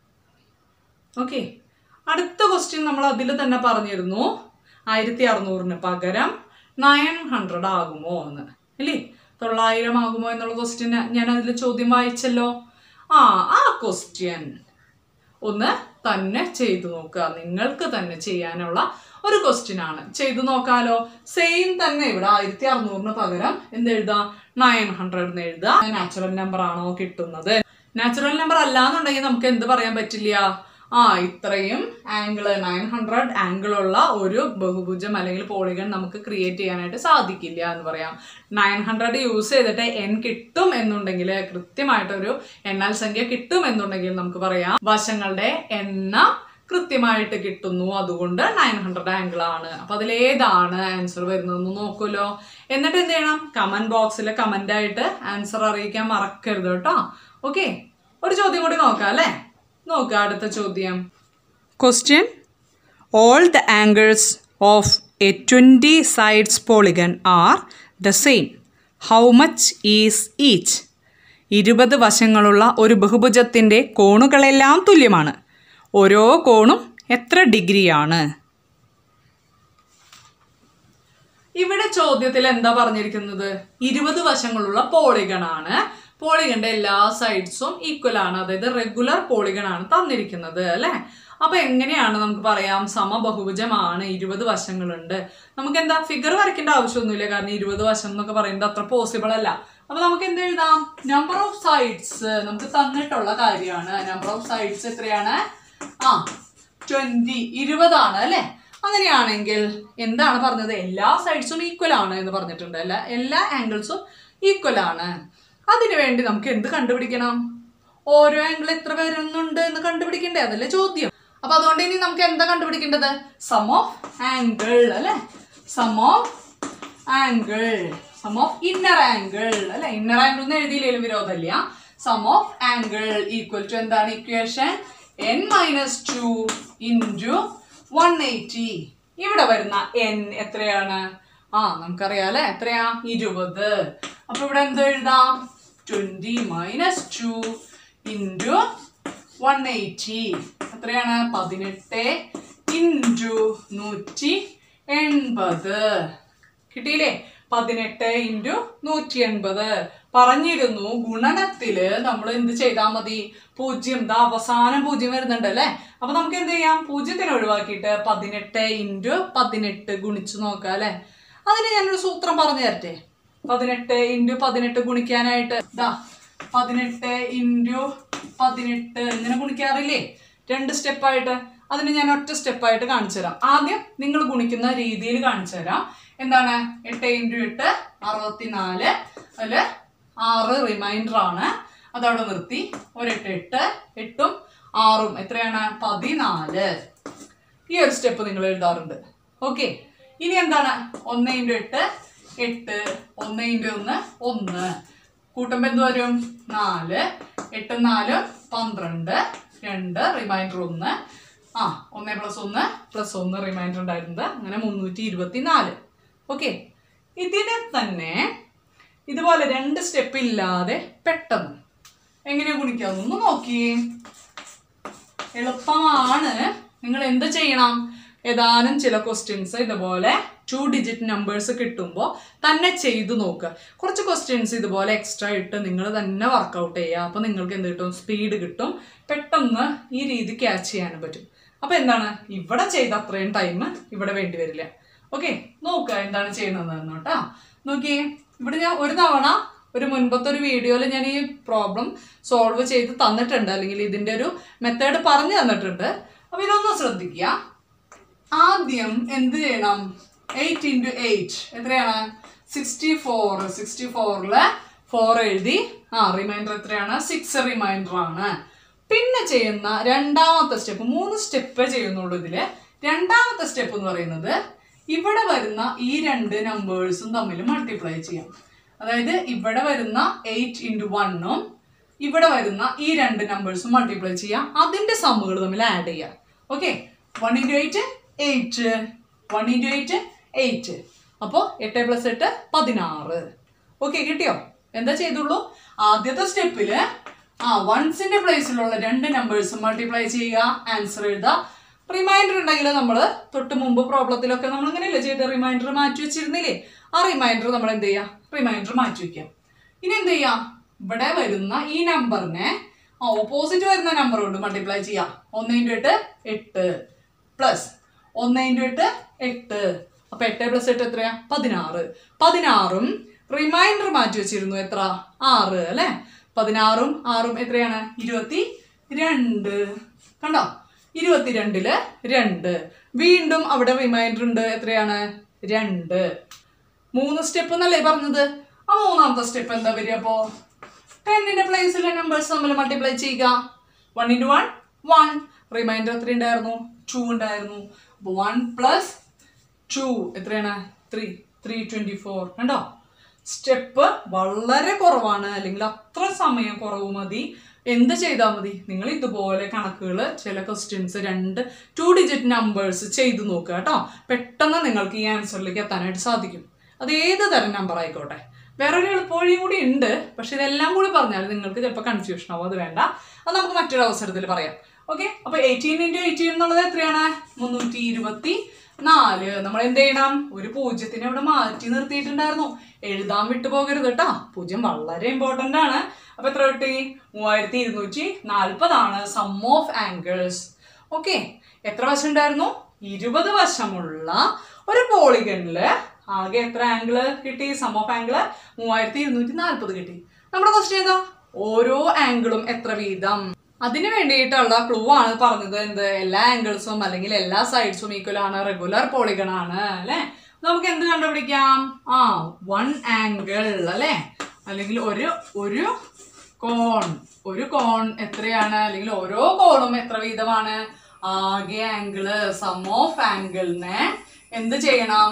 ഓക്കെ അടുത്ത ക്വസ്റ്റ്യൻ നമ്മൾ അതിൽ തന്നെ പറഞ്ഞിരുന്നു ആയിരത്തി അറുന്നൂറിന് പകരം നയൻ ഹൺഡ്രഡ് ആകുമോ എന്ന് അല്ലേ തൊള്ളായിരം ആകുമോ എന്നുള്ള ക്വസ്റ്റ്യൻ ഞാൻ അതിൽ ചോദ്യം വായിച്ചല്ലോ ആ ആ ക്വസ്റ്റ്യൻ ഒന്ന് തന്നെ ചെയ്തു നോക്കുക നിങ്ങൾക്ക് തന്നെ ചെയ്യാനുള്ള ഒരു ക്വസ്റ്റ്യൻ ആണ് ചെയ്തു നോക്കാലോ സെയിം തന്നെ ഇവിടെ ആയിരത്തി അറുന്നൂറിന് പകരം എന്ത് എഴുതാം നയൻ ഹൺഡ്രഡ് എന്ന് എഴുതുക നാച്ചുറൽ നമ്പർ ആണോ കിട്ടുന്നത് നാച്ചുറൽ നമ്പർ അല്ലാന്നുണ്ടെങ്കിൽ നമുക്ക് എന്ത് പറയാൻ പറ്റില്ല ആ ഇത്രയും ആംഗിള് നയൻ ഹൺഡ്രഡ് ആംഗിൾ ഉള്ള ഒരു ബഹുഭുജം അല്ലെങ്കിൽ പോളിഗൺ നമുക്ക് ക്രിയേറ്റ് ചെയ്യാനായിട്ട് സാധിക്കില്ല എന്ന് പറയാം നയൻ ഹൺഡ്രഡ് യൂസ് ചെയ്തിട്ട് എൻ കിട്ടും എന്നുണ്ടെങ്കിൽ കൃത്യമായിട്ടൊരു എണ്ണൽ സംഖ്യ കിട്ടും എന്നുണ്ടെങ്കിൽ നമുക്ക് പറയാം വശങ്ങളുടെ എണ്ണം കൃത്യമായിട്ട് കിട്ടുന്നു അതുകൊണ്ട് നയൻ ഹൺഡ്രഡ് ആംഗിൾ ആണ് അപ്പൊ അതിലേതാണ് ആൻസർ വരുന്നതെന്ന് നോക്കുമല്ലോ എന്നിട്ട് എന്ത് ചെയ്യണം കമന്റ് ബോക്സിൽ കമന്റ് ആയിട്ട് ആൻസർ അറിയിക്കാൻ മറക്കരുത് കേട്ടോ ഓക്കെ ഒരു ചോദ്യം കൂടി നോക്കാം അല്ലേ നോക്കുക അടുത്ത ചോദ്യം question all the angles of a twenty sides polygon are the same how much is each ഇരുപത് വശങ്ങളുള്ള ഒരു ബഹുഭുജത്തിൻ്റെ കോണുകളെല്ലാം തുല്യമാണ് ഓരോ കോണും എത്ര ഡിഗ്രിയാണ് ഇവിടെ ചോദ്യത്തിൽ എന്താ പറഞ്ഞിരിക്കുന്നത് ഇരുപത് വശങ്ങളുള്ള പോളിഗൺ ആണ് പോളിഗന്റെ എല്ലാ സൈഡ്സും ഈക്വൽ ആണ് അതായത് റെഗുലർ പോളിഗൺ ആണ് തന്നിരിക്കുന്നത് അല്ലെ അപ്പൊ എങ്ങനെയാണ് നമുക്ക് പറയാം സമബഹുഭുജമാണ് ഇരുപത് വശങ്ങളുണ്ട് നമുക്ക് എന്താ ഫിഗർ വരയ്ക്കേണ്ട ആവശ്യമൊന്നുമില്ല കാരണം ഇരുപത് വശം എന്നൊക്കെ പറയുന്നത് അത്ര പോസിബിൾ അല്ല അപ്പൊ നമുക്ക് എന്ത് എഴുതാം നമ്പർ ഓഫ് സൈഡ്സ് നമുക്ക് തന്നിട്ടുള്ള കാര്യമാണ് നമ്പർ ഓഫ് സൈഡ്സ് എത്രയാണ് ആ ട്വന്റി ഇരുപതാണ് അല്ലെ അങ്ങനെയാണെങ്കിൽ എന്താണ് പറഞ്ഞത് എല്ലാ സൈഡ്സും ഈക്വൽ ആണ് എന്ന് പറഞ്ഞിട്ടുണ്ട് അല്ല എല്ലാ ആംഗിൾസും ഈക്വൽ ആണ് അതിനുവേണ്ടി നമുക്ക് എന്ത് കണ്ടുപിടിക്കണം ഓരോ ആംഗിൾ എത്ര വരുന്നുണ്ട് എന്ന് കണ്ടുപിടിക്കണ്ടേ അതല്ലേ ചോദ്യം അപ്പൊ അതുകൊണ്ട് ഇനി നമുക്ക് എന്താ കണ്ടുപിടിക്കേണ്ടത് സം ഓഫ് ആംഗിൾ അല്ലെ sum of angle sum of inner angle അല്ലെ ഇന്നർ ആംഗിൾ എന്ന് എഴുതിയില്ലേലും വിരോധമില്ല sum of angle equal to എന്താണ് equation N minus two into one eighty ഇവിടെ വരുന്ന എൻ എത്രയാണ് ആ നമുക്കറിയാം അല്ലെ എത്രയാ ഇരുപത് അപ്പൊ ഇവിടെ എന്ത് എഴുതാം twenty minus two into one eighty എത്രയാണ് പതിനെട്ട് ഇൻറ്റു നൂറ്റി എൺപത് കിട്ടിയില്ലേ പതിനെട്ട് ഇൻറ്റു നൂറ്റി എൺപത് പറഞ്ഞിരുന്നു ഗുണനത്തില് നമ്മൾ എന്ത് ചെയ്താൽ മതി പൂജ്യം ദാ അവസാനം പൂജ്യം വരുന്നുണ്ട് അല്ലേ അപ്പൊ നമുക്ക് എന്ത് ചെയ്യാം പൂജ്യത്തിന് ഒഴിവാക്കിയിട്ട് പതിനെട്ട് ഇൻറ്റു പതിനെട്ട് ഗുണിച്ചു നോക്കാം അല്ലെ അതിന് ഞാനൊരു സൂത്രം പറഞ്ഞു തരട്ടെ പതിനെട്ട് ഇൻറ്റു പതിനെട്ട് ഗുണിക്കാനായിട്ട് ദാ പതിനെട്ട് ഇൻറ്റു പതിനെട്ട് ഇങ്ങനെ ഗുണിക്കാറില്ലേ രണ്ട് സ്റ്റെപ്പായിട്ട് അതിന് ഞാൻ ഒറ്റ സ്റ്റെപ്പായിട്ട് കാണിച്ചു തരാം ആദ്യം നിങ്ങൾ ഗുണിക്കുന്ന രീതിയിൽ കാണിച്ചു തരാം എന്താണ് എട്ട് ഇൻറ്റു എട്ട് അറുപത്തിനാല് അതില് ആറ് റിമൈൻഡർ ആണ് അതവിടെ നിർത്തി ഒരെട്ട് എട്ട് എട്ടും ആറും എത്രയാണ് പതിനാല് ഈ ഒരു സ്റ്റെപ്പ് നിങ്ങൾ എഴുതാറുണ്ട് ഓക്കെ ഇനി എന്താണ് ഒന്ന് ഇൻറ്റു എട്ട് എട്ട് ഒന്ന് ഇൻറ്റു ഒന്ന് ഒന്ന് കൂട്ടുമ്പോൾ എന്ത് വരും നാല് എട്ടും നാലും പന്ത്രണ്ട് രണ്ട് റിമൈൻഡർ ഒന്ന് ആ ഒന്ന് പ്ലസ് ഒന്ന് പ്ലസ് ഒന്ന് റിമൈൻഡർ ഉണ്ടായിരുന്നത് അങ്ങനെ മുന്നൂറ്റി ഇരുപത്തി നാല് ഓക്കെ ഇതിനെ തന്നെ ഇതുപോലെ രണ്ട് സ്റ്റെപ്പ് ഇല്ലാതെ പെട്ടെന്ന് എങ്ങനെ ഗുണിക്കാമെന്ന് നോക്കിയേ എളുപ്പമാണ് നിങ്ങൾ എന്ത് ചെയ്യണം ഏതാനും ചില ക്വസ്റ്റ്യൻസ് ഇതുപോലെ ടു ഡിജിറ്റ് നമ്പേഴ്സ് കിട്ടുമ്പോൾ തന്നെ ചെയ്തു നോക്കുക കുറച്ച് ക്വസ്റ്റ്യൻസ് ഇതുപോലെ എക്സ്ട്രാ ഇട്ട് നിങ്ങൾ തന്നെ വർക്കൗട്ട് ചെയ്യുക അപ്പോൾ നിങ്ങൾക്ക് എന്ത് കിട്ടും സ്പീഡ് കിട്ടും പെട്ടെന്ന് ഈ രീതി ക്യാച്ച് ചെയ്യാനും പറ്റും അപ്പോൾ എന്താണ് ഇവിടെ ചെയ്ത അത്രയും ടൈം ഇവിടെ വേണ്ടി വരില്ല ഓക്കെ നോക്കുക എന്താണ് ചെയ്യുന്നതെന്ന് കേട്ടോ നോക്കിയേ ഇവിടെ ഞാൻ ഒരു തവണ ഒരു മുൻപത്തെ ഒരു വീഡിയോയിൽ ഞാൻ ഈ പ്രോബ്ലം സോൾവ് ചെയ്ത് തന്നിട്ടുണ്ട് അല്ലെങ്കിൽ ഇതിൻ്റെ ഒരു മെത്തേഡ് പറഞ്ഞു തന്നിട്ടുണ്ട് അപ്പോൾ ഇതൊന്ന് ശ്രദ്ധിക്കുക ആദ്യം എന്ത് ചെയ്യണം എയ്റ്റ് ഇൻറ്റു എയ്റ്റ് എത്രയാണ് സിക്സ്റ്റി ഫോർ സിക്സ്റ്റി ഫോറില് ഫോർ എഴുതി ആ റിമൈൻഡർ എത്രയാണ് സിക്സ് റിമൈൻഡർ ആണ് പിന്നെ ചെയ്യുന്ന രണ്ടാമത്തെ സ്റ്റെപ്പ് മൂന്ന് സ്റ്റെപ്പ് ചെയ്യുന്നുള്ളൂ ഇതില് രണ്ടാമത്തെ സ്റ്റെപ്പ് എന്ന് പറയുന്നത് ഇവിടെ വരുന്ന ഈ രണ്ട് നമ്പേഴ്സും തമ്മിൽ മൾട്ടിപ്ലൈ ചെയ്യാം അതായത് ഇവിടെ വരുന്ന എയ്റ്റ് ഇൻറ്റു വണ്ണും ഇവിടെ വരുന്ന ഈ രണ്ട് നമ്പേഴ്സും മൾട്ടിപ്ലൈ ചെയ്യാം അതിന്റെ സമ്മുകൾ തമ്മിൽ ആഡ് ചെയ്യാം okay one into eight eight one into eight eight അപ്പോൾ എട്ട് പ്ലസ് എട്ട് പതിനാറ് ഓക്കെ കിട്ടിയോ എന്താ ചെയ്തുള്ളൂ ആദ്യത്തെ സ്റ്റെപ്പില് ആ വൺസിന്റെ പ്ലേസിലുള്ള രണ്ട് നമ്പേഴ്സ് മൾട്ടിപ്ലൈ ചെയ്യുക ആൻസർ എഴുതുക റിമൈൻഡർ ഉണ്ടെങ്കിൽ നമ്മൾ തൊട്ട് മുമ്പ് പ്രോബ്ലത്തിലൊക്കെ നമ്മൾ ഇങ്ങനെയല്ലേ ചെയ്ത് റിമൈൻഡർ മാറ്റി വെച്ചിരുന്നില്ലേ ആ റിമൈൻഡർ നമ്മൾ എന്ത് ചെയ്യുക റിമൈൻഡർ മാറ്റി വെക്കാം ഇനി എന്ത് ചെയ്യാം ഇവിടെ വരുന്ന ഈ നമ്പറിനെ ഓപ്പോസിറ്റ് വരുന്ന നമ്പർ കൊണ്ട് മൾട്ടിപ്ലൈ ചെയ്യാം ഒന്ന് ഇൻറ്റു എട്ട് എട്ട് പ്ലസ് ഒന്ന് ഇൻറ്റു എട്ട് എട്ട് അപ്പൊ എട്ട് പ്ലസ് എട്ട് എത്രയാ പതിനാറ് പതിനാറും റിമൈൻഡർ മാറ്റി വെച്ചിരുന്നു എത്ര ആറ് അല്ലെ പതിനാറും ആറും എത്രയാണ് ഇരുപത്തി രണ്ട് കണ്ടോ ഇരുപത്തിരണ്ടില് രണ്ട് വീണ്ടും അവിടെ റിമൈൻഡർ ഉണ്ട് എത്രയാണ് രണ്ട് മൂന്ന് സ്റ്റെപ്പ് എന്നല്ലേ പറഞ്ഞത് ആ മൂന്നാമത്തെ സ്റ്റെപ്പ് എന്താ വരിക അപ്പോ ടെന്നിന്റെ പ്ലേസിലെ നമ്പേഴ്സ് തമ്മിൽ മൾട്ടിപ്ലൈ ചെയ്യുക one into one one reminder എത്ര ഉണ്ടായിരുന്നു ടു ഉണ്ടായിരുന്നു അപ്പോൾ വൺ പ്ലസ് ടു എത്രയാണ് ത്രീ ത്രീ ട്വൻറ്റി ഫോർ കണ്ടോ സ്റ്റെപ്പ് വളരെ കുറവാണ് അല്ലെങ്കിൽ അത്ര സമയം കുറവ് മതി എന്ത് ചെയ്താൽ മതി നിങ്ങൾ ഇതുപോലെ കണക്കുകൾ ചില ക്വസ്റ്റ്യൻസ് രണ്ട് ടു ഡിജിറ്റ് നമ്പേഴ്സ് ചെയ്തു നോക്കുക കേട്ടോ പെട്ടെന്ന് നിങ്ങൾക്ക് ഈ ആൻസറിലേക്ക് എത്താനായിട്ട് സാധിക്കും അത് ഏത് തരം നമ്പർ ആയിക്കോട്ടെ വേറൊരു എളുപ്പവഴിയും കൂടി ഉണ്ട് പക്ഷെ ഇതെല്ലാം കൂടി പറഞ്ഞാൽ നിങ്ങൾക്ക് ചിലപ്പോൾ കൺഫ്യൂഷൻ ആവും അത് വേണ്ട അത് നമുക്ക് മറ്റൊരു അവസരത്തിൽ പറയാം ഓക്കെ അപ്പൊ എയ്റ്റീൻ ഇൻറ്റു എയ്റ്റീൻ എന്നുള്ളത് എത്രയാണ് മുന്നൂറ്റി ഇരുപത്തി നാല് നമ്മൾ എന്ത് ചെയ്യണം ഒരു പൂജ്യത്തിനെ ഇവിടെ മാറ്റി നിർത്തിയിട്ടുണ്ടായിരുന്നു എഴുതാൻ വിട്ടു പോകരുത് കേട്ടോ പൂജ്യം വളരെ ഇമ്പോർട്ടന്റ് ആണ് അപ്പൊ എത്ര കിട്ടി മൂവായിരത്തി ഇരുന്നൂറ്റി നാൽപ്പതാണ് സം ഓഫ് ആംഗിൾസ് ഓക്കെ എത്ര വശം ഉണ്ടായിരുന്നു ഇരുപത് വശമുള്ള ഒരു പോളിഗണില് ആകെ എത്ര ആംഗിള് കിട്ടി സം ഓഫ് ആംഗിള് മൂവായിരത്തി ഇരുന്നൂറ്റി നാൽപ്പത് കിട്ടി നമ്മുടെ ക്വസ്റ്റ്യൻ ഏതാ ഓരോ ആംഗിളും എത്ര വീതം അതിന് വേണ്ടിയിട്ടുള്ള ക്ലൂ ആണ് പറഞ്ഞത് എന്ത് എല്ലാ ആംഗിൾസും അല്ലെങ്കിൽ എല്ലാ സൈഡ്സും ഈക്വൽ ആണ് റെഗുലർ പോളിഗൺ ആണ് അല്ലെ നമുക്ക് എന്ത് കണ്ടുപിടിക്കാം ആ വൺ ആംഗിൾ അല്ലെ അല്ലെങ്കിൽ ഒരു ഒരു കോൺ ഒരു കോൺ എത്രയാണ് അല്ലെങ്കിൽ ഓരോ കോണും എത്ര വീതമാണ് ആകെ ആംഗിള് സം ഓഫ് ആംഗിളിനെ എന്ത് ചെയ്യണം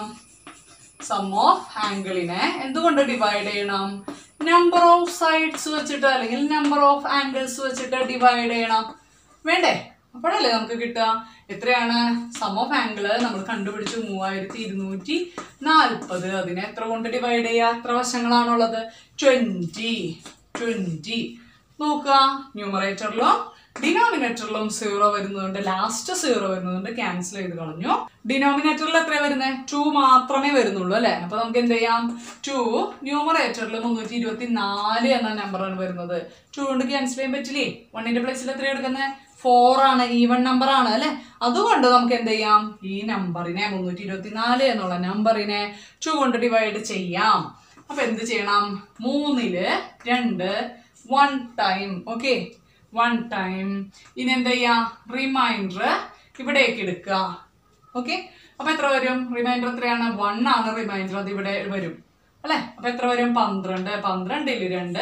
സം ഓഫ് ആംഗിളിനെ എന്തുകൊണ്ട് ഡിവൈഡ് ചെയ്യണം നമ്പർ ഓഫ് സൈഡ്സ് വെച്ചിട്ട് അല്ലെങ്കിൽ നമ്പർ ഓഫ് ആംഗിൾസ് വെച്ചിട്ട് ഡിവൈഡ് ചെയ്യണം വേണ്ടേ അപ്പോഴല്ലേ നമുക്ക് കിട്ടുക എത്രയാണ് സം ഓഫ് ആംഗിള് നമ്മൾ കണ്ടുപിടിച്ചു മൂവായിരത്തി ഇരുന്നൂറ്റി നാൽപ്പത് അതിനെ എത്ര കൊണ്ട് ഡിവൈഡ് ചെയ്യുക എത്ര വശങ്ങളാണുള്ളത് ട്വന്റി ട്വന്റി നോക്കുക ന്യൂമറേറ്ററിലും ഡിനോമിനേറ്ററിലും സീറോ വരുന്നതുകൊണ്ട് ലാസ്റ്റ് സീറോ വരുന്നതുകൊണ്ട് ക്യാൻസൽ ചെയ്ത് കളഞ്ഞു ഡിനോമിനേറ്ററിൽ എത്ര വരുന്നത് ടു മാത്രമേ വരുന്നുള്ളൂ അല്ലെ അപ്പൊ നമുക്ക് എന്ത് ചെയ്യാം ടു ന്യൂമറേറ്ററിൽ മുന്നൂറ്റി ഇരുപത്തി നാല് എന്ന നമ്പറാണ് വരുന്നത് ടു കൊണ്ട് ക്യാൻസൽ ചെയ്യാൻ പറ്റില്ലേ വണ്ണിന്റെ പ്ലേസിൽ എത്ര എടുക്കുന്നത് ഫോർ ആണ് ഈവൺ നമ്പർ ആണ് അല്ലെ അതുകൊണ്ട് നമുക്ക് എന്ത് ചെയ്യാം ഈ നമ്പറിനെ മുന്നൂറ്റി ഇരുപത്തി നാല് എന്നുള്ള നമ്പറിനെ ടു കൊണ്ട് ഡിവൈഡ് ചെയ്യാം അപ്പൊ എന്ത് ചെയ്യണം മൂന്നില് രണ്ട് one time okay one time ഇനി എന്താ ചെയ്യാ റിമൈൻഡർ ഇവിടേക്ക് എടുക്കുക ഓക്കെ അപ്പൊ എത്ര വരും റിമൈൻഡർ എത്രയാണ് വൺ ആണ് റിമൈൻഡർ അത് ഇവിടെ വരും അല്ലെ അപ്പൊ എത്ര വരും പന്ത്രണ്ട് പന്ത്രണ്ടില് രണ്ട്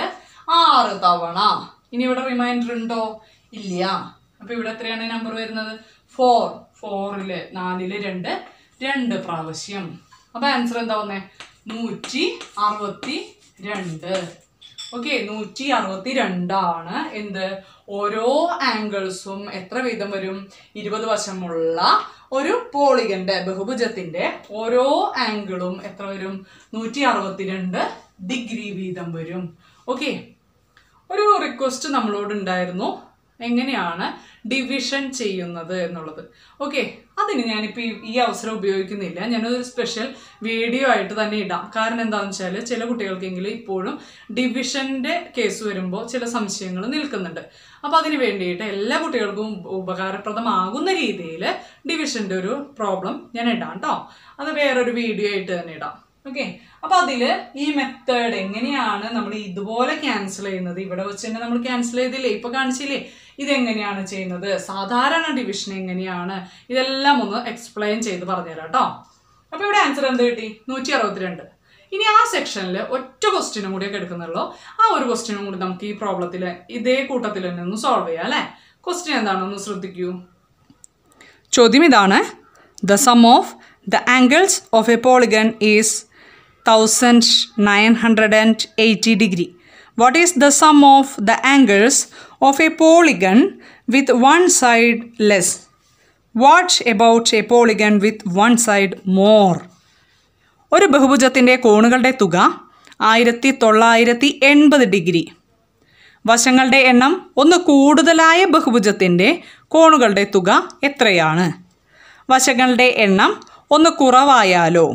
ആറ് തവണ ഇനി ഇവിടെ റിമൈൻഡർ ഉണ്ടോ ഇല്ല അപ്പൊ ഇവിടെ എത്രയാണ് നമ്പർ വരുന്നത് ഫോർ ഫോറില് നാലില് രണ്ട് രണ്ട് പ്രാവശ്യം അപ്പൊ ആൻസർ എന്താ വന്നേ നൂറ്റി അറുപത്തി രണ്ട് ഓക്കെ നൂറ്റി അറുപത്തി രണ്ടാണ് എന്ത് ഓരോ ആംഗിൾസും എത്ര വീതം വരും ഇരുപത് വശമുള്ള ഒരു പോളിഗന്റെ ബഹുഭുജത്തിന്റെ ഓരോ ആംഗിളും എത്ര വരും നൂറ്റി അറുപത്തിരണ്ട് ഡിഗ്രി വീതം വരും ഓക്കെ ഒരു റിക്വസ്റ്റ് നമ്മളോട് ഉണ്ടായിരുന്നു എങ്ങനെയാണ് ഡിവിഷൻ ചെയ്യുന്നത് എന്നുള്ളത് ഓക്കെ അതിന് ഞാനിപ്പോൾ ഈ- ഈ അവസരം ഉപയോഗിക്കുന്നില്ല ഞാനൊരു സ്പെഷ്യൽ വീഡിയോ ആയിട്ട് തന്നെ ഇടാം കാരണം എന്താണെന്ന് വെച്ചാൽ ചില കുട്ടികൾക്കെങ്കിലും ഇപ്പോഴും ഡിവിഷൻ്റെ കേസ് വരുമ്പോൾ ചില സംശയങ്ങൾ നിൽക്കുന്നുണ്ട് അപ്പോൾ അതിന് വേണ്ടിയിട്ട് എല്ലാ കുട്ടികൾക്കും ഉപകാരപ്രദമാകുന്ന രീതിയിൽ ഡിവിഷൻ്റെ ഒരു പ്രോബ്ലം ഞാൻ ഇടാം കേട്ടോ അത് വേറൊരു വീഡിയോ ആയിട്ട് തന്നെ ഇടാം ഓക്കെ അപ്പൊ അതില് ഈ മെത്തേഡ് എങ്ങനെയാണ് നമ്മൾ ഇതുപോലെ ക്യാൻസൽ ചെയ്യുന്നത് ഇവിടെ വെച്ച് തന്നെ നമ്മൾ ക്യാൻസൽ ചെയ്തില്ലേ ഇപ്പൊ കാണിച്ചില്ലേ ഇതെങ്ങനെയാണ് ചെയ്യുന്നത് സാധാരണ ഡിവിഷൻ എങ്ങനെയാണ് ഇതെല്ലാം ഒന്ന് എക്സ്പ്ലെയിൻ ചെയ്ത് പറഞ്ഞുതരാം കേട്ടോ അപ്പൊ ഇവിടെ ആൻസർ എന്ത് കിട്ടി നൂറ്റി അറുപത്തിരണ്ട് ഇനി ആ സെക്ഷനിൽ ഒറ്റ ക്വസ്റ്റ്യനും കൂടിയൊക്കെ എടുക്കുന്നുള്ളൂ ആ ഒരു ക്വസ്റ്റ്യനും കൂടി നമുക്ക് ഈ പ്രോബ്ലത്തിൽ ഇതേ കൂട്ടത്തിൽ തന്നെ ഒന്ന് സോൾവ് ചെയ്യാം അല്ലേ ക്വസ്റ്റ്യൻ എന്താണെന്ന് ശ്രദ്ധിക്കൂ ചോദ്യം ഇതാണ് the sum of the angles of a polygon is thousand nine hundred and eighty degree what is the sum of the angles of a polygon with one side less what about a polygon with one side more ഒരു ബഹുഭുജത്തിൻ്റെ കോണുകളുടെ തുക ആയിരത്തി തൊള്ളായിരത്തി എൺപത് degree വശങ്ങളുടെ എണ്ണം ഒന്ന് കൂടുതലായ ബഹുഭുജത്തിൻ്റെ കോണുകളുടെ തുക എത്രയാണ് വശങ്ങളുടെ എണ്ണം ഒന്ന് കുറവായാലോ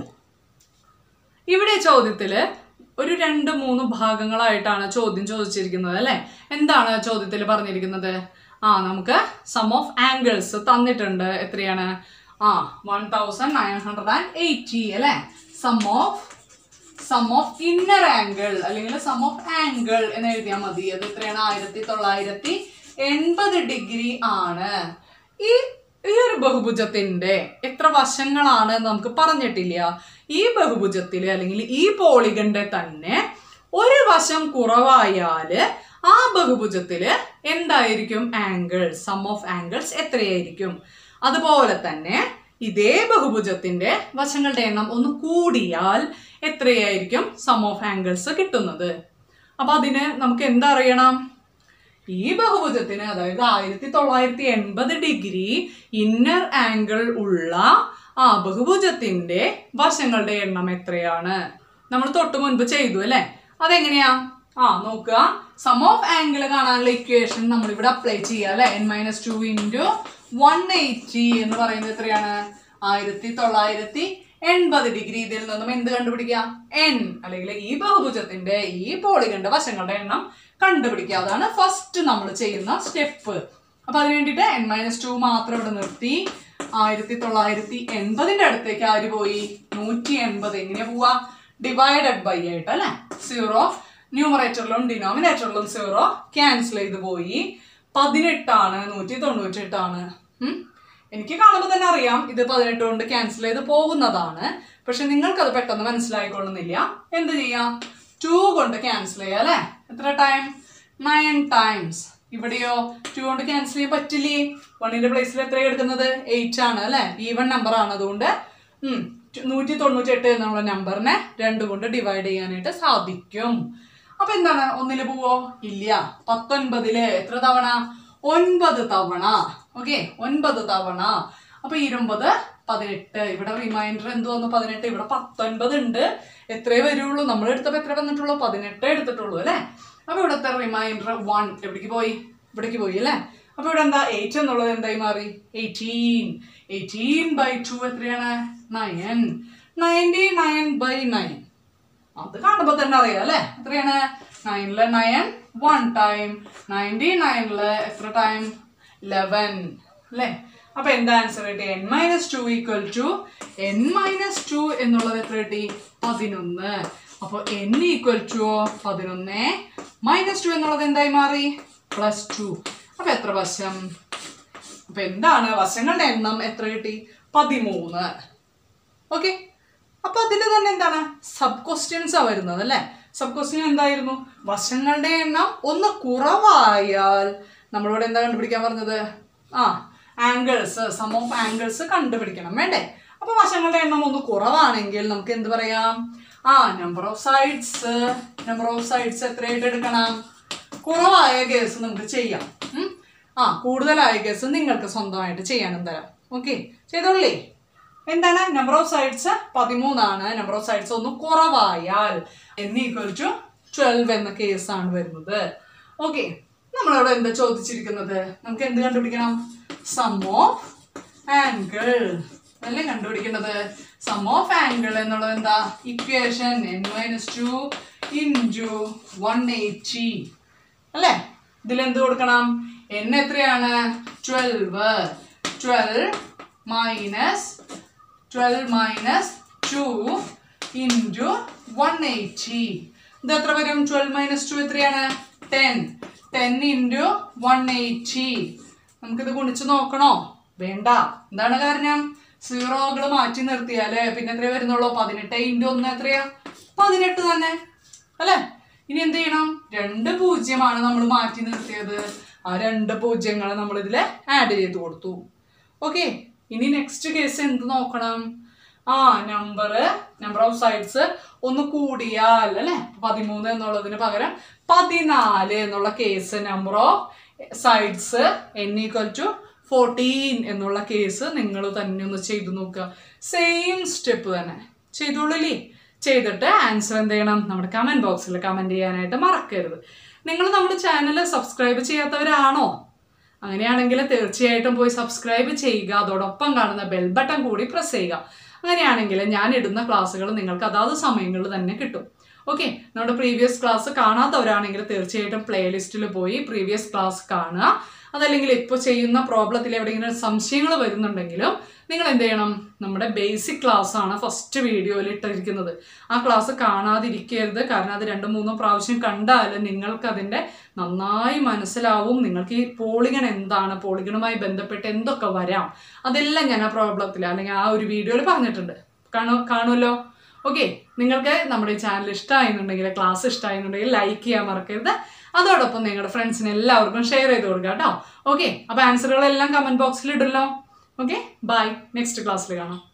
ഇവിടെ ചോദ്യത്തിൽ ഒരു രണ്ട് മൂന്ന് ഭാഗങ്ങളായിട്ടാണ് ചോദ്യം ചോദിച്ചിരിക്കുന്നത് അല്ലേ എന്താണ് ചോദ്യത്തിൽ പറഞ്ഞിരിക്കുന്നത് ആ നമുക്ക് സം ഓഫ് ആംഗിൾസ് തന്നിട്ടുണ്ട് എത്രയാണ് ആ one thousand nine hundred and eighty അല്ലേ sum of sum of inner angle അല്ലെങ്കിൽ സം ഓഫ് ആംഗിൾ എന്ന് എഴുതിയാൽ മതി അത് എത്രയാണ് ആയിരത്തി തൊള്ളായിരത്തി എൺപത് ഡിഗ്രി ആണ് ഈ ഈ ഒരു ബഹുഭുജത്തിന്റെ എത്ര വശങ്ങളാണ് എന്ന് നമുക്ക് പറഞ്ഞിട്ടില്ല ഈ ബഹുഭുജത്തില് അല്ലെങ്കിൽ ഈ പോളിഗന്റെ തന്നെ ഒരു വശം കുറവായാല് ആ ബഹുഭുജത്തില് എന്തായിരിക്കും ആംഗിൾ സം ഓഫ് ആംഗിൾസ് എത്രയായിരിക്കും അതുപോലെ തന്നെ ഇതേ ബഹുഭുജത്തിന്റെ വശങ്ങളുടെ എണ്ണം ഒന്ന് കൂടിയാൽ എത്രയായിരിക്കും സം ഓഫ് ആംഗിൾസ് കിട്ടുന്നത് അപ്പൊ അതിന് നമുക്ക് എന്തറിയണം ഈ ബഹുഭുജത്തിന് അതായത് ആയിരത്തി തൊള്ളായിരത്തി എൺപത് ഡിഗ്രി ഇന്നർ ആംഗിൾ ഉള്ള ആ ബഹുഭുജത്തിന്റെ വശങ്ങളുടെ എണ്ണം എത്രയാണ് നമ്മൾ തൊട്ട് മുൻപ് ചെയ്തു അല്ലെ അതെങ്ങനെയാ ആ നോക്കുക സം ഓഫ് ആംഗിൾ കാണാനുള്ള ഇക്വേഷൻ നമ്മൾ ഇവിടെ അപ്ലൈ ചെയ്യുക അല്ലെ n minus two into one eighty എന്ന് പറയുന്നത് എത്രയാണ് ആയിരത്തി തൊള്ളായിരത്തി എൺപത് ഡിഗ്രി ഇതിൽ നിന്നും എന്ത് കണ്ടുപിടിക്കാം എൻ അല്ലെങ്കിൽ ഈ ബഹുഭുജത്തിന്റെ ഈ പോളികന്റെ വശങ്ങളുടെ എണ്ണം കണ്ടുപിടിക്കുക അതാണ് ഫസ്റ്റ് നമ്മൾ ചെയ്യുന്ന സ്റ്റെപ്പ് അപ്പൊ അതിന് വേണ്ടിയിട്ട് എൻ മൈനസ് ടു മാത്രം ഇവിടെ നിർത്തി ആയിരത്തി തൊള്ളായിരത്തി എൺപതിന്റെ അടുത്തേക്ക് ആര് പോയി നൂറ്റി എൺപത് എങ്ങനെയാ പോവാ ഡിവൈഡഡ് ബൈ ആയിട്ട് അല്ലെ സീറോ ന്യൂമറേറ്ററിലും ഡിനോമിനേറ്ററിലും സീറോ ക്യാൻസൽ ചെയ്ത് പോയി പതിനെട്ടാണ് നൂറ്റി തൊണ്ണൂറ്റെട്ടാണ് ഉം. എനിക്ക് കാണുമ്പോൾ തന്നെ അറിയാം ഇത് പതിനെട്ട് കൊണ്ട് ക്യാൻസൽ ചെയ്ത് പോകുന്നതാണ് പക്ഷെ നിങ്ങൾക്കത് പെട്ടെന്ന് മനസ്സിലായിക്കൊള്ളുന്നില്ല എന്ത് ചെയ്യാം ടു കൊണ്ട് ക്യാൻസൽ ചെയ്യാം അല്ലെ എത്ര ടൈം നയൻ ടൈംസ് ഇവിടെയോ ടു കൊണ്ട് ക്യാൻസൽ ചെയ്യാൻ പറ്റില്ലേ വണ്ണിന്റെ പ്ലേസിൽ എത്രയാണ് എടുക്കുന്നത് എയ്റ്റ് ആണ് അല്ലെ ഈവൺ നമ്പർ ആണ് അതുകൊണ്ട് ഉം, റ്റു- നൂറ്റി തൊണ്ണൂറ്റി എട്ട് എന്നുള്ള നമ്പറിനെ രണ്ട് കൊണ്ട് ഡിവൈഡ് ചെയ്യാനായിട്ട് സാധിക്കും അപ്പൊ എന്താണ് ഒന്നില് പോവോ ഇല്ല പത്തൊൻപതില് എത്ര തവണ ഒൻപത് തവണ ഓക്കെ ഒൻപത് തവണ അപ്പൊ ഇരുപത് പതിനെട്ട് ഇവിടെ റിമൈൻഡർ എന്ത് വന്നു പതിനെട്ട് ഇവിടെ പത്തൊൻപത് ഉണ്ട് എത്രയേ വരുള്ളൂ നമ്മൾ എടുത്തപ്പോ എത്ര വന്നിട്ടുള്ളൂ പതിനെട്ട് എടുത്തിട്ടുള്ളൂ അല്ലെ അപ്പൊ ഇവിടുത്തെ റിമൈൻഡർ വൺ എവിടേക്ക് പോയി ഇവിടേക്ക് പോയി അല്ലേ അപ്പൊ ഇവിടെ എന്താ എയ്റ്റ് എന്നുള്ളത് എന്തായി മാറി എയ്റ്റീൻ എയ്റ്റീൻ ബൈ ടു എത്രയാണ് nine ninety nine by nine അത് കാണുമ്പോ തന്നെ അറിയാം അല്ലെ എത്രയാണ് നയനില് നയൻ വൺ ടൈം നയൻറ്റി നയനില് എത്ര ടൈം ലെവൻ അല്ലേ അപ്പൊ എന്താ ആൻസർ കിട്ടി n minus two equal to n minus two എന്നുള്ളത് എത്ര കിട്ടി പതിനൊന്ന് അപ്പൊ എൻ ഈക്വൽ ടു പതിനൊന്ന് മൈനസ് ടു എന്നുള്ളത് എന്തായി മാറി പ്ലസ് ടു അപ്പൊ എത്ര വശം അപ്പൊ എന്താണ് വശങ്ങളുടെ എണ്ണം എത്ര കിട്ടി പതിമൂന്ന് ഓക്കെ അപ്പൊ അതിൽ തന്നെ എന്താണ് സബ് ക്വസ്റ്റ്യൻസ് ആ വരുന്നത് അല്ലേ സബ് ക്വസ്റ്റ്യൻ എന്തായിരുന്നു വശങ്ങളുടെ എണ്ണം ഒന്ന് കുറവായാൽ നമ്മളിവിടെ എന്താ കണ്ടുപിടിക്കാൻ പറഞ്ഞത് ആ ആംഗിൾസ് സം ഓഫ് ആംഗിൾസ് കണ്ടുപിടിക്കണം വേണ്ടേ അപ്പൊ വശങ്ങളുടെ എണ്ണം ഒന്ന് കുറവാണെങ്കിൽ നമുക്ക് എന്ത് പറയാം ആ number of sides number of sides എത്രയായിട്ട് എടുക്കണം കുറവായ കേസ് നമുക്ക് ചെയ്യാം ഉം. ആ കൂടുതലായ കേസ് നിങ്ങൾക്ക് സ്വന്തമായിട്ട് ചെയ്യാനും തരാം ഓക്കെ ചെയ്തോളേ എന്താണ് നമ്പർ ഓഫ് സൈഡ്സ് പതിമൂന്നാണ് നമ്പർ ഓഫ് സൈഡ്സ് ഒന്ന് കുറവായാൽ എൻ ഈക്വൽ ടു ട്വൽവ് എന്ന കേസാണ് വരുന്നത് ഓക്കെ നമ്മളവിടെ എന്താ ചോദിച്ചിരിക്കുന്നത് നമുക്ക് എന്ത് കണ്ടുപിടിക്കണം സം ഓഫ് ആംഗിൾ അല്ലേ കണ്ടുപിടിക്കേണ്ടത് സം ഓഫ് ആംഗിൾ എന്നുള്ളത് എന്താ equation N minus two into one eighty അല്ലേ ഇതിലെന്ത് കൊടുക്കണം എൻ എത്രയാണ് twelve twelve minus twelve minus two into one eighty ഇത് എത്ര വരും ട്വൽവ് മൈനസ് ടു എത്രയാണ് ten ten into one eighty നമുക്കിത് ഗുണിച്ച് നോക്കണോ വേണ്ട എന്താണ് കാരണം സീറോകൾ മാറ്റി നിർത്തിയാലേ പിന്നെ എത്രയേ വരുന്നുള്ളൂ പതിനെട്ട് ഇൻറ്റു ഒന്ന് എത്രയാ പതിനെട്ട് തന്നെ അല്ലേ ഇനി എന്ത് ചെയ്യണം രണ്ട് പൂജ്യമാണ് നമ്മൾ മാറ്റി നിർത്തിയത് ആ രണ്ട് പൂജ്യങ്ങൾ നമ്മൾ ഇതിൽ ആഡ് ചെയ്ത് കൊടുത്തു ഓക്കെ ഇനി നെക്സ്റ്റ് കേസ് എന്ത് നോക്കണം ആ നമ്പർ നമ്പർ ഓഫ് സൈഡ്സ് ഒന്ന് കൂടിയാൽ അല്ലെ പതിമൂന്ന് എന്നുള്ളതിന് പകരം പതിനാല് എന്നുള്ള case number of sides n equal to fourteen എന്നുള്ള കേസ് നിങ്ങൾ തന്നെ ഒന്ന് ചെയ്തു നോക്കുക സെയിം സ്റ്റെപ്പ് തന്നെ ചെയ്തോളൂല്ലേ ചെയ്തിട്ട് ആൻസർ എന്ത് ചെയ്യണം നമ്മുടെ കമൻറ്റ് ബോക്സിൽ കമൻറ്റ് ചെയ്യാനായിട്ട് മറക്കരുത് നിങ്ങൾ നമ്മുടെ ചാനൽ സബ്സ്ക്രൈബ് ചെയ്യാത്തവരാണോ അങ്ങനെയാണെങ്കിൽ തീർച്ചയായിട്ടും പോയി സബ്സ്ക്രൈബ് ചെയ്യുക അതോടൊപ്പം കാണുന്ന ബെൽ ബട്ടൺ കൂടി പ്രസ് ചെയ്യുക അങ്ങനെയാണെങ്കിൽ ഞാൻ ഇടുന്ന ക്ലാസ്സുകൾ നിങ്ങൾക്ക് അതാത് സമയങ്ങളിൽ തന്നെ കിട്ടും ഓക്കെ നമ്മുടെ പ്രീവിയസ് ക്ലാസ് കാണാത്തവരാണെങ്കിൽ തീർച്ചയായിട്ടും പ്ലേലിസ്റ്റിൽ പോയി പ്രീവിയസ് ക്ലാസ് കാണുക അതല്ലെങ്കിൽ ഇപ്പോൾ ചെയ്യുന്ന പ്രോബ്ലത്തിൽ എവിടെയെങ്കിലും സംശയങ്ങൾ വരുന്നുണ്ടെങ്കിലും നിങ്ങൾ എന്ത് ചെയ്യണം നമ്മുടെ ബേസിക് ക്ലാസ് ആണ് ഫസ്റ്റ് വീഡിയോയിൽ ഇട്ടിരിക്കുന്നത് ആ ക്ലാസ് കാണാതിരിക്കരുത് കാരണം അത് രണ്ടോ മൂന്നോ പ്രാവശ്യം കണ്ടാൽ നിങ്ങൾക്ക് അതിൻ്റെ നന്നായി മനസ്സിലാവും നിങ്ങൾക്ക് ഈ പോളിഗൺ എന്താണ് പോളിഗണുമായി ബന്ധപ്പെട്ട് എന്തൊക്കെ വരാം അതെല്ലാം ഞാൻ ആ പ്രോബ്ലത്തിൽ അല്ലെങ്കിൽ ആ ഒരു വീഡിയോയിൽ പറഞ്ഞിട്ടുണ്ട് കാണു കാണുമല്ലോ ഓക്കെ നിങ്ങൾക്ക് നമ്മുടെ ഈ ചാനൽ ഇഷ്ടമായിരുന്നുണ്ടെങ്കിൽ ക്ലാസ് ഇഷ്ടമായിരുന്നുണ്ടെങ്കിൽ ലൈക്ക് ചെയ്യാൻ മറക്കരുത് അതോടൊപ്പം നിങ്ങളുടെ ഫ്രണ്ട്സിന് എല്ലാവർക്കും ഷെയർ ചെയ്ത് കൊടുക്കുക കേട്ടോ ഓക്കെ അപ്പോൾ ആൻസറുകളെല്ലാം കമൻറ്റ് ബോക്സിൽ ഇടല്ലോ ഓക്കെ ബൈ നെക്സ്റ്റ് ക്ലാസ്സിൽ കാണാം